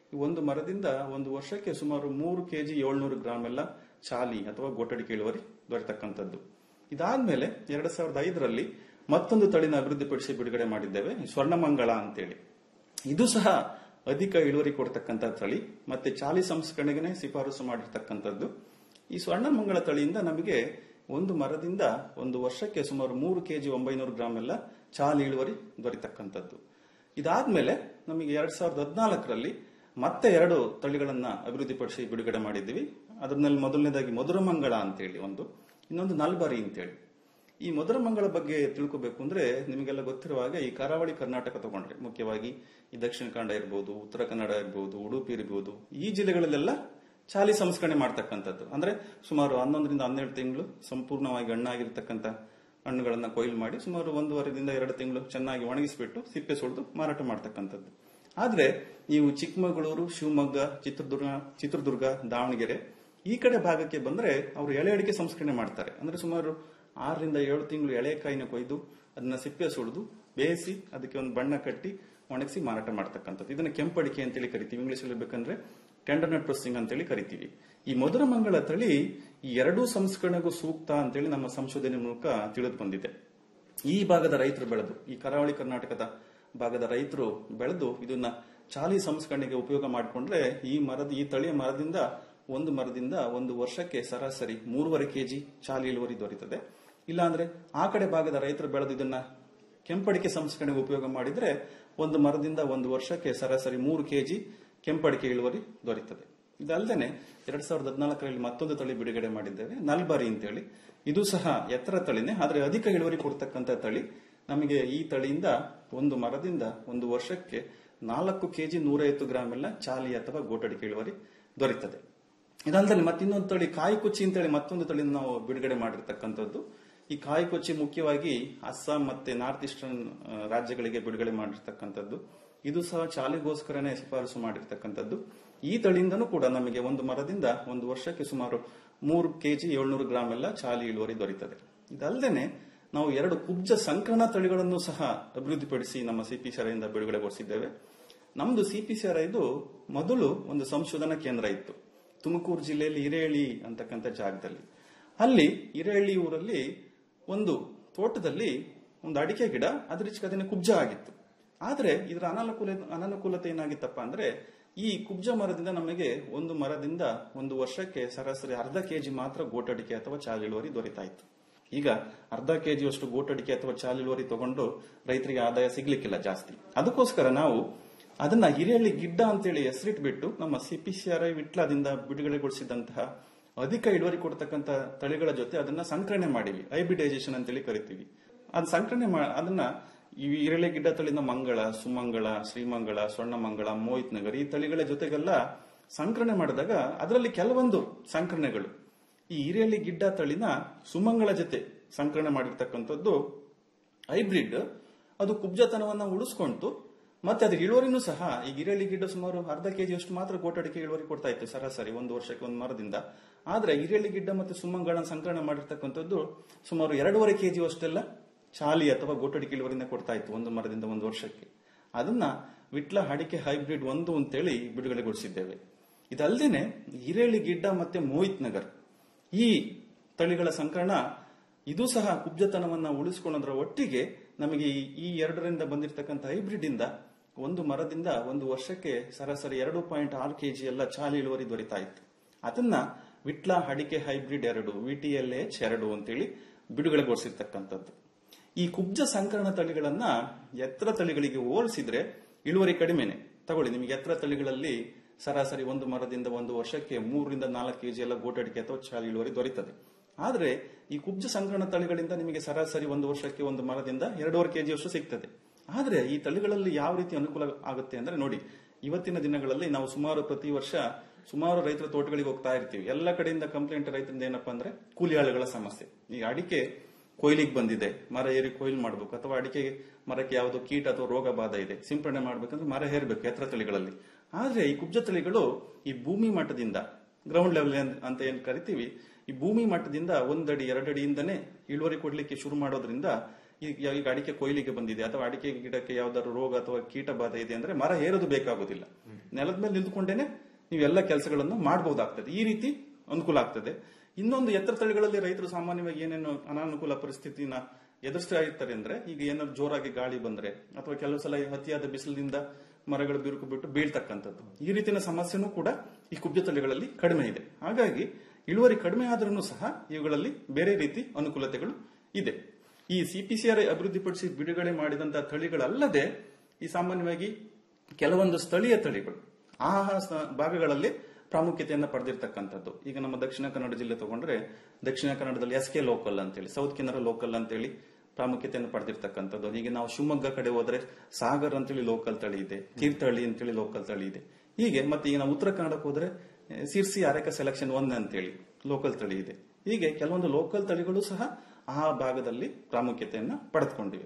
ಈ ಒಂದು ಮರದಿಂದ ಒಂದು ವರ್ಷಕ್ಕೆ ಸುಮಾರು ಮೂರು ಕೆಜಿ ಏಳ್ನೂರು ಗ್ರಾಮ್ ಎಲ್ಲ ಚಾಲಿ ಅಥವಾ ಗೋಟಡಿಕೆ ಇಳುವರಿ ದೊರೆತಕ್ಕಂಥದ್ದು ಇದಾದ್ಮೇಲೆ ಎರಡ್ ಸಾವಿರದ ಐದರಲ್ಲಿ ಮತ್ತೊಂದು ತಳಿನ ಅಭಿವೃದ್ಧಿಪಡಿಸಿ ಬಿಡುಗಡೆ ಮಾಡಿದ್ದೇವೆ ಸ್ವರ್ಣಮಂಗಳ ಅಂತೇಳಿ ಇದು ಸಹ ಅಧಿಕ ಇಳುವರಿ ಕೊಡ್ತಕ್ಕಂಥ ತಳಿ ಮತ್ತೆ ಚಾಲಿ ಸಂಸ್ಕರಣೆಗೆ ಶಿಫಾರಸು ಮಾಡಿರ್ತಕ್ಕಂಥದ್ದು ಈ ಸ್ವರ್ಣಮಂಗಳ ತಳಿಯಿಂದ ನಮಗೆ ಒಂದು ಮರದಿಂದ ಒಂದು ವರ್ಷಕ್ಕೆ ಸುಮಾರು ಮೂರು ಕೆಜಿ ಒಂಬೈನೂರು ಗ್ರಾಮ್ ಎಲ್ಲ ಚಾಲಿ ಇಳುವರಿ ದೊರೆತಕ್ಕಂಥದ್ದು ಇದಾದ್ಮೇಲೆ ನಮಗೆ ಎರಡ್ ಸಾವಿರದ ಹದಿನಾಲ್ಕರಲ್ಲಿ ಮತ್ತೆ ಎರಡು ತಳಿಗಳನ್ನ ಅಭಿವೃದ್ಧಿಪಡಿಸಿ ಬಿಡುಗಡೆ ಮಾಡಿದ್ದೀವಿ ಅದರಲ್ಲಿ ಮೊದಲನೇದಾಗಿ ಮಧುರಮಂಗಳ ಅಂತೇಳಿ ಒಂದು ಇನ್ನೊಂದು ನಲ್ಬಾರಿ ಅಂತೇಳಿ ಈ ಮಧುರಮಂಗಳ ಬಗ್ಗೆ ತಿಳ್ಕೋಬೇಕು ಅಂದ್ರೆ ನಿಮಗೆಲ್ಲ ಗೊತ್ತಿರುವ ಹಾಗೆ ಈ ಕರಾವಳಿ ಕರ್ನಾಟಕ ತಗೊಂಡ್ರೆ ಮುಖ್ಯವಾಗಿ ಈ ದಕ್ಷಿಣ ಕನ್ನಡ ಇರ್ಬೋದು ಉತ್ತರ ಕನ್ನಡ ಇರ್ಬೋದು ಉಡುಪಿ ಇರ್ಬೋದು ಈ ಜಿಲ್ಲೆಗಳಲ್ಲೆಲ್ಲ ಚಾಲಿ ಸಂಸ್ಕರಣೆ ಮಾಡ್ತಕ್ಕಂಥದ್ದು ಅಂದ್ರೆ ಸುಮಾರು ಹನ್ನೊಂದರಿಂದ ಹನ್ನೆರಡು ತಿಂಗಳು ಸಂಪೂರ್ಣವಾಗಿ ಹಣ್ಣಾಗಿರ್ತಕ್ಕಂಥ ಹಣ್ಣುಗಳನ್ನ ಕೊಯ್ಲು ಮಾಡಿ ಸುಮಾರು ಒಂದೂವರೆದಿಂದ ಎರಡು ತಿಂಗಳು ಚೆನ್ನಾಗಿ ಒಣಗಿಸಿಬಿಟ್ಟು ಸಿಪ್ಪೆ ಸುಳಿದು ಮಾರಾಟ ಮಾಡ್ತಕ್ಕಂಥದ್ದು ಆದ್ರೆ ನೀವು ಚಿಕ್ಕಮಗಳೂರು ಶಿವಮೊಗ್ಗ ಚಿತ್ರದುರ್ಗ ಚಿತ್ರದುರ್ಗ ದಾವಣಗೆರೆ ಈ ಕಡೆ ಭಾಗಕ್ಕೆ ಬಂದ್ರೆ ಅವರು ಎಳೆ ಅಡಿಕೆ ಸಂಸ್ಕರಣೆ ಮಾಡ್ತಾರೆ ಅಂದ್ರೆ ಸುಮಾರು ಆರರಿಂದ ಏಳು ತಿಂಗಳು ಎಳೆಕಾಯಿನ ಕೊಯ್ದು ಅದನ್ನ ಸಿಪ್ಪೆ ಸುಳಿದು ಬೇಯಿಸಿ ಅದಕ್ಕೆ ಒಂದು ಬಣ್ಣ ಕಟ್ಟಿ ಒಣಗಿಸಿ ಮಾರಾಟ ಮಾಡ್ತಕ್ಕಂಥದ್ದು ಇದನ್ನ ಕೆಂಪಡಿಕೆ ಅಂತೇಳಿ ಕರಿತೀವಿ ಇಂಗ್ಲಿಷ್ ಅಲ್ಲಿ ಬೇಕಂದ್ರೆ ಟೆಂಡರ್ ನಟ್ ಪ್ರೊಸೆಸಿಂಗ್ ಅಂತೇಳಿ ಕರಿತೀವಿ ಈ ಮಧುರ ಮಂಗಳ ತಳಿ ಈ ಎರಡೂ ಸಂಸ್ಕರಣೆಗೂ ಸೂಕ್ತ ಅಂತೇಳಿ ನಮ್ಮ ಸಂಶೋಧನೆ ಮೂಲಕ ತಿಳಿದು ಬಂದಿದೆ ಈ ಭಾಗದ ರೈತರು ಬೆಳೆದು ಈ ಕರಾವಳಿ ಕರ್ನಾಟಕದ ಭಾಗದ ರೈತರು ಬೆಳೆದು ಇದನ್ನ ಚಾಲಿ ಸಂಸ್ಕರಣೆಗೆ ಉಪಯೋಗ ಮಾಡಿಕೊಂಡ್ರೆ ಈ ಮರದ ಈ ತಳಿಯ ಮರದಿಂದ ಒಂದು ಮರದಿಂದ ಒಂದು ವರ್ಷಕ್ಕೆ ಸರಾಸರಿ ಮೂರುವರೆ ಕೆಜಿ ಚಾಲಿ ಇಳುವರಿ ದೊರೆಯುತ್ತದೆ ಇಲ್ಲಾಂದ್ರೆ ಆ ಕಡೆ ಭಾಗದ ರೈತರು ಬೆಳೆದು ಇದನ್ನ ಕೆಂಪಡಿಕೆ ಸಂಸ್ಕರಣೆಗೆ ಉಪಯೋಗ ಮಾಡಿದ್ರೆ ಒಂದು ಮರದಿಂದ ಒಂದು ವರ್ಷಕ್ಕೆ ಸರಾಸರಿ ಮೂರು ಕೆಜಿ ಕೆಂಪಡಿಕೆ ಇಳುವರಿ ದೊರೆಯುತ್ತದೆ ಇದಲ್ಲದೆ ಎರಡ್ ಸಾವಿರದ ಹದಿನಾಲ್ಕರಲ್ಲಿ ಮತ್ತೊಂದು ತಳಿ ಬಿಡುಗಡೆ ಮಾಡಿದ್ದೇವೆ ನಲ್ಬಾರಿ ಅಂತೇಳಿ ಇದು ಸಹ ಎತ್ತರ ತಳಿನೇ ಆದ್ರೆ ಅಧಿಕ ಇಳುವರಿ ಕೊಡ್ತಕ್ಕಂಥ ತಳಿ ನಮಗೆ ಈ ತಳಿಯಿಂದ ಒಂದು ಮರದಿಂದ ಒಂದು ವರ್ಷಕ್ಕೆ ನಾಲ್ಕು ಕೆಜಿ ನೂರೈವತ್ತು ಗ್ರಾಮ್ ಎಲ್ಲ ಚಾಲಿ ಅಥವಾ ಗೋಟಡಿಕೆ ಇಳುವರಿ ದೊರೆಯುತ್ತದೆ ಇದಲ್ಲದೆ ಮತ್ತಿನ್ನೊಂದು ತಳಿ ಕಾಯಿ ಕುಚ್ಚಿ ಅಂತೇಳಿ ಮತ್ತೊಂದು ತಳಿ ನಾವು ಬಿಡುಗಡೆ ಮಾಡಿರ್ತಕ್ಕಂಥದ್ದು ಈ ಕಾಯಿ ಕುಚ್ಚಿ ಮುಖ್ಯವಾಗಿ ಅಸ್ಸಾಂ ಮತ್ತೆ ನಾರ್ತ್ ಈಸ್ಟರ್ನ್ ಆ, ರಾಜ್ಯಗಳಿಗೆ ಬಿಡುಗಡೆ ಮಾಡಿರ್ತಕ್ಕಂಥದ್ದು ಇದು ಸಹ ಚಾಲಿಗೋಸ್ಕರನೇ ಶಿಫಾರಸು ಮಾಡಿರ್ತಕ್ಕಂಥದ್ದು ಈ ತಳಿಯಿಂದನೂ ಕೂಡ ನಮಗೆ ಒಂದು ಮರದಿಂದ ಒಂದು ವರ್ಷಕ್ಕೆ ಸುಮಾರು ಮೂರು ಕೆಜಿ ಏಳ್ನೂರು ಗ್ರಾಮ್ ಎಲ್ಲ ಚಾಲಿ ಇಳುವರಿ ದೊರೆಯುತ್ತದೆ ಇದಲ್ಲದೆ ನಾವು ಎರಡು ಕುಬ್ಜ ಸಂಕರಣ ತಳಿಗಳನ್ನು ಸಹ ಅಭಿವೃದ್ಧಿಪಡಿಸಿ ನಮ್ಮ ಸಿಪಿಸಿಆರ್ಐಯಿಂದ ಬಿಡುಗಡೆಗೊಳಿಸಿದ್ದೇವೆ ನಮ್ದು ಸಿಪಿಸಿಆರ್ ಇದು ಮೊದಲು ಒಂದು ಸಂಶೋಧನಾ ಕೇಂದ್ರ ಇತ್ತು ತುಮಕೂರು ಜಿಲ್ಲೆಯಲ್ಲಿ ಹಿರೇಳಿ ಅಂತಕ್ಕಂಥ ಜಾಗದಲ್ಲಿ ಅಲ್ಲಿ ಹಿರೇಳಿ ಊರಲ್ಲಿ ಒಂದು ತೋಟದಲ್ಲಿ ಒಂದು ಅಡಿಕೆ ಗಿಡ ಅದ್ರ ಅದನ್ನ ಕುಬ್ಜ ಆಗಿತ್ತು ಆದ್ರೆ ಇದರ ಅನಾನುಕೂಲ ಅನಾನುಕೂಲತೆ ಏನಾಗಿತ್ತಪ್ಪ ಅಂದ್ರೆ ಈ ಕುಬ್ಜ ಮರದಿಂದ ನಮಗೆ ಒಂದು ಮರದಿಂದ ಒಂದು ವರ್ಷಕ್ಕೆ ಸರಾಸರಿ ಅರ್ಧ ಕೆಜಿ ಮಾತ್ರ ಗೋಟಡಿಕೆ ಅಥವಾ ಚಾಲ್ ಇಳುವರಿ ದೊರೀತಾ ಇತ್ತು ಈಗ ಅರ್ಧ ಕೆಜಿ ಅಷ್ಟು ಗೋಟಡಿಕೆ ಅಥವಾ ಚಾಲ್ ಇಳುವರಿ ತಗೊಂಡು ರೈತರಿಗೆ ಆದಾಯ ಸಿಗ್ಲಿಕ್ಕಿಲ್ಲ ಜಾಸ್ತಿ ಅದಕ್ಕೋಸ್ಕರ ನಾವು ಅದನ್ನ ಹಿರಿಯಳ್ಳಿ ಗಿಡ್ಡ ಅಂತೇಳಿ ಹೆಸರಿಟ್ಬಿಟ್ಟು ನಮ್ಮ ಸಿಪಿಸಿಆರ್ಐ ವಿಟ್ಲದಿಂದ ಬಿಡುಗಡೆಗೊಳಿಸಿದಂತಹ ಅಧಿಕ ಇಳುವರಿ ಕೊಡ್ತಕ್ಕಂಥ ತಳಿಗಳ ಜೊತೆ ಅದನ್ನ ಸಂಕಲನೆ ಮಾಡಿವಿ ಹೈಬ್ರಿಡೈಸೇಷನ್ ಅಂತೇಳಿ ಕರಿತೀವಿ ಅದು ಸಂಕಲನೆ ಮಾ- ಅದನ್ನ ಈ ಹಿರಳೆ ಗಿಡ್ಡ ತಳಿನ ಮಂಗಳ ಸುಮಂಗಳ ಶ್ರೀಮಂಗಳ ಸ್ವರ್ಣಮಂಗಳ ಮೋಹಿತ್ ನಗರ್ ಈ ತಳಿಗಳ ಜೊತೆಗೆಲ್ಲ ಸಂಕಲನೆ ಮಾಡಿದಾಗ ಅದರಲ್ಲಿ ಕೆಲವೊಂದು ಸಂಕಲನೆಗಳು ಈ ಹಿರಿಯಳ್ಳಿ ಗಿಡ್ಡ ತಳಿನ ಸುಮಂಗಳ ಜೊತೆ ಸಂಕಲನೆ ಮಾಡಿರ್ತಕ್ಕಂಥದ್ದು ಹೈಬ್ರಿಡ್ ಅದು ಕುಬ್ಜತನವನ್ನ ಉಳಿಸ್ಕೊಂತು ಮತ್ತೆ ಅದ್ರ ಇಳುವರಿನೂ ಸಹ ಈ ಗಿರಳಿ ಗಿಡ್ಡ ಸುಮಾರು ಅರ್ಧ ಕೆಜಿ ಅಷ್ಟು ಮಾತ್ರ ಗೋಟಡಿಕೆ ಇಳುವರಿ ಕೊಡ್ತಾ ಇತ್ತು ಸರಾಸರಿ ಒಂದು ವರ್ಷಕ್ಕೆ ಒಂದು ಮರದಿಂದ ಆದ್ರೆ ಹಿರೇಳಿ ಗಿಡ್ಡ ಮತ್ತೆ ಸುಮಂಗಳನ್ನ ಸಂಕಲನ ಮಾಡಿರ್ತಕ್ಕಂಥದ್ದು ಸುಮಾರು ಎರಡೂವರೆ ಕೆಜಿ ಅಷ್ಟೆಲ್ಲ ಚಾಲಿ ಅಥವಾ ಗೋಟಡಿಕೆ ಇಳುವರಿನ ಕೊಡ್ತಾ ಇತ್ತು ಒಂದು ಮರದಿಂದ ಒಂದು ವರ್ಷಕ್ಕೆ ಅದನ್ನ ವಿಟ್ಲ ಅಡಿಕೆ ಹೈಬ್ರಿಡ್ ಒಂದು ಅಂತೇಳಿ ಬಿಡುಗಡೆಗೊಳಿಸಿದ್ದೇವೆ ಇದಲ್ಲದೆ ಹಿರೇಳಿ ಗಿಡ್ಡ ಮತ್ತೆ ಮೋಹಿತ್ ನಗರ್ ಈ ತಳಿಗಳ ಸಂಕಲನ ಇದು ಸಹ ಕುಬ್ಜತನವನ್ನ ಉಳಿಸಿಕೊಳ್ಳೋದ್ರ ಒಟ್ಟಿಗೆ ನಮಗೆ ಈ- ಈ ಎರಡರಿಂದ ಬಂದಿರತಕ್ಕಂಥ ಹೈಬ್ರಿಡ್ ಇಂದ ಒಂದು ಮರದಿಂದ ಒಂದು ವರ್ಷಕ್ಕೆ ಸರಾಸರಿ ಎರಡು ಪಾಯಿಂಟ್ ಆರು ಕೆಜಿ ಎಲ್ಲ ಚಾಲಿ ಇಳುವರಿ ದೊರೀತಾ ಇತ್ತು ಅದನ್ನ ವಿಟ್ಲ ಅಡಿಕೆ ಹೈಬ್ರಿಡ್ ಎರಡು ವಿಟಿಎಲ್ ಎಚ್ ಎರಡು ಅಂತೇಳಿ ಬಿಡುಗಡೆಗೊಳಿಸಿರ್ತಕ್ಕಂಥದ್ದು ಈ ಕುಬ್ಜ ಸಂಕರಣ ತಳಿಗಳನ್ನ ಎತ್ತರ ತಳಿಗಳಿಗೆ ಹೋಲಿಸಿದ್ರೆ ಇಳುವರಿ ಕಡಿಮೆನೆ ತಗೊಳ್ಳಿ ನಿಮಗೆ ಎತ್ತರ ತಳಿಗಳಲ್ಲಿ ಸರಾಸರಿ ಒಂದು ಮರದಿಂದ ಒಂದು ವರ್ಷಕ್ಕೆ ಮೂರರಿಂದ ನಾಲ್ಕು ಕೆಜಿ ಎಲ್ಲ ಗೋಟಡಿಕೆ ಅಥವಾ ಚಾಲಿ ಇಳುವರಿ ದೊರೀತದೆ ಆದ್ರೆ ಈ ಕುಬ್ಜ ಸಂಕರಣ ತಳಿಗಳಿಂದ ನಿಮಗೆ ಸರಾಸರಿ ಒಂದು ವರ್ಷಕ್ಕೆ ಒಂದು ಮರದಿಂದ ಎರಡೂವರೆ ಕೆಜಿ ಅಷ್ಟು ಸಿಗ್ತದೆ ಆದ್ರೆ ಈ ತಳಿಗಳಲ್ಲಿ ಯಾವ ರೀತಿ ಅನುಕೂಲ ಆಗುತ್ತೆ ಅಂದ್ರೆ ನೋಡಿ ಇವತ್ತಿನ ದಿನಗಳಲ್ಲಿ ನಾವು ಸುಮಾರು ಪ್ರತಿ ವರ್ಷ ಸುಮಾರು ರೈತರ ತೋಟಗಳಿಗೆ ಹೋಗ್ತಾ ಇರ್ತೀವಿ ಎಲ್ಲ ಕಡೆಯಿಂದ ಕಂಪ್ಲೇಂಟ್ ರೈತರಿಂದ ಏನಪ್ಪಾ ಅಂದ್ರೆ ಕೂಲಿ ಆಳುಗಳ ಸಮಸ್ಯೆ ಈ ಅಡಿಕೆ ಕೊಯ್ಲಿಗೆ ಬಂದಿದೆ ಮರ ಏರಿ ಕೊಯ್ಲು ಮಾಡಬೇಕು ಅಥವಾ ಅಡಿಕೆ ಮರಕ್ಕೆ ಯಾವುದೋ ಕೀಟ ಅಥವಾ ರೋಗ ಬಾಧ ಇದೆ ಸಿಂಪಡಣೆ ಮಾಡ್ಬೇಕಂದ್ರೆ ಮರ ಹೇರಬೇಕು ಎತ್ತರ ತಳಿಗಳಲ್ಲಿ ಆದ್ರೆ ಈ ಕುಬ್ಜ ತಳಿಗಳು ಈ ಭೂಮಿ ಮಟ್ಟದಿಂದ ಗ್ರೌಂಡ್ ಲೆವೆಲ್ ಅಂತ ಏನ್ ಕರಿತೀವಿ ಈ ಭೂಮಿ ಮಟ್ಟದಿಂದ ಒಂದಡಿ ಎರಡಡಿಯಿಂದನೇ ಇಳುವರಿ ಕೊಡ್ಲಿಕ್ಕೆ ಶುರು ಮಾಡೋದ್ರಿಂದ ಈಗ ಈಗ ಅಡಿಕೆ ಕೊಯ್ಲಿಗೆ ಬಂದಿದೆ ಅಥವಾ ಅಡಿಕೆ ಗಿಡಕ್ಕೆ ಯಾವ್ದಾದ್ರು ರೋಗ ಅಥವಾ ಕೀಟ ಬಾಧೆ ಇದೆ ಅಂದ್ರೆ ಮರ ಏರೋದು ಬೇಕಾಗುದಿಲ್ಲ ನೆಲದ ಮೇಲೆ ನಿಂತ್ಕೊಂಡೇನೆ ನೀವು ಎಲ್ಲ ಕೆಲಸಗಳನ್ನು ಮಾಡಬಹುದಾಗ್ತದೆ ಈ ರೀತಿ ಅನುಕೂಲ ಆಗ್ತದೆ ಇನ್ನೊಂದು ಎತ್ತರ ತಳಿಗಳಲ್ಲಿ ರೈತರು ಸಾಮಾನ್ಯವಾಗಿ ಏನೇನು ಅನಾನುಕೂಲ ಪರಿಸ್ಥಿತಿನ ಎದುರಿಸ್ತಾ ಇರ್ತಾರೆ ಅಂದ್ರೆ ಈಗ ಏನಾದ್ರು ಜೋರಾಗಿ ಗಾಳಿ ಬಂದ್ರೆ ಅಥವಾ ಕೆಲವು ಸಲ ಅತಿಯಾದ ಬಿಸಿಲಿನಿಂದ ಮರಗಳು ಬಿರುಕು ಬಿಟ್ಟು ಬೀಳ್ತಕ್ಕಂಥದ್ದು ಈ ರೀತಿಯ ಸಮಸ್ಯೆನೂ ಕೂಡ ಈ ಕುಬ್ಜ ತಳಿಗಳಲ್ಲಿ ಕಡಿಮೆ ಇದೆ ಹಾಗಾಗಿ ಇಳುವರಿ ಕಡಿಮೆ ಆದ್ರೂ ಸಹ ಇವುಗಳಲ್ಲಿ ಬೇರೆ ರೀತಿ ಅನುಕೂಲತೆಗಳು ಇದೆ ಈ ಸಿಪಿಸಿಆರ್ ಅಭಿವೃದ್ಧಿಪಡಿಸಿ ಬಿಡುಗಡೆ ಮಾಡಿದಂತಹ ತಳಿಗಳಲ್ಲದೆ ಈ ಸಾಮಾನ್ಯವಾಗಿ ಕೆಲವೊಂದು ಸ್ಥಳೀಯ ತಳಿಗಳು ಆ ಸ- ಭಾಗಗಳಲ್ಲಿ ಪ್ರಾಮುಖ್ಯತೆಯನ್ನು ಪಡೆದಿರ್ತಕ್ಕಂಥದ್ದು ಈಗ ನಮ್ಮ ದಕ್ಷಿಣ ಕನ್ನಡ ಜಿಲ್ಲೆ ತಗೊಂಡ್ರೆ ದಕ್ಷಿಣ ಕನ್ನಡದಲ್ಲಿ ಎಸ್ ಕೆ ಲೋಕಲ್ ಅಂತೇಳಿ ಸೌತ್ ಕಿನ್ನರ ಲೋಕಲ್ ಅಂತೇಳಿ ಪ್ರಾಮುಖ್ಯತೆಯನ್ನು ಪಡೆದಿರ್ತಕ್ಕಂಥದ್ದು ಈಗ ನಾವು ಶಿವಮೊಗ್ಗ ಕಡೆ ಹೋದ್ರೆ ಸಾಗರ್ ಅಂತೇಳಿ ಲೋಕಲ್ ತಳಿ ಇದೆ ತೀರ್ಥಹಳ್ಳಿ ಅಂತೇಳಿ ಲೋಕಲ್ ತಳಿ ಇದೆ ಹೀಗೆ ಮತ್ತೆ ಈಗ ನಾವು ಉತ್ತರ ಕನ್ನಡಕ್ಕೆ ಹೋದ್ರೆ ಆ, ಸಿರ್ಸಿ ಅರೆಕ ಸೆಲೆಕ್ಷನ್ ಒನ್ ಅಂತೇಳಿ ಲೋಕಲ್ ತಳಿ ಇದೆ ಹೀಗೆ ಕೆಲವೊಂದು ಲೋಕಲ್ ತಳಿಗಳು ಸಹ ಆ ಭಾಗದಲ್ಲಿ ಪ್ರಾಮುಖ್ಯತೆಯನ್ನ ಪಡೆದುಕೊಂಡಿವೆ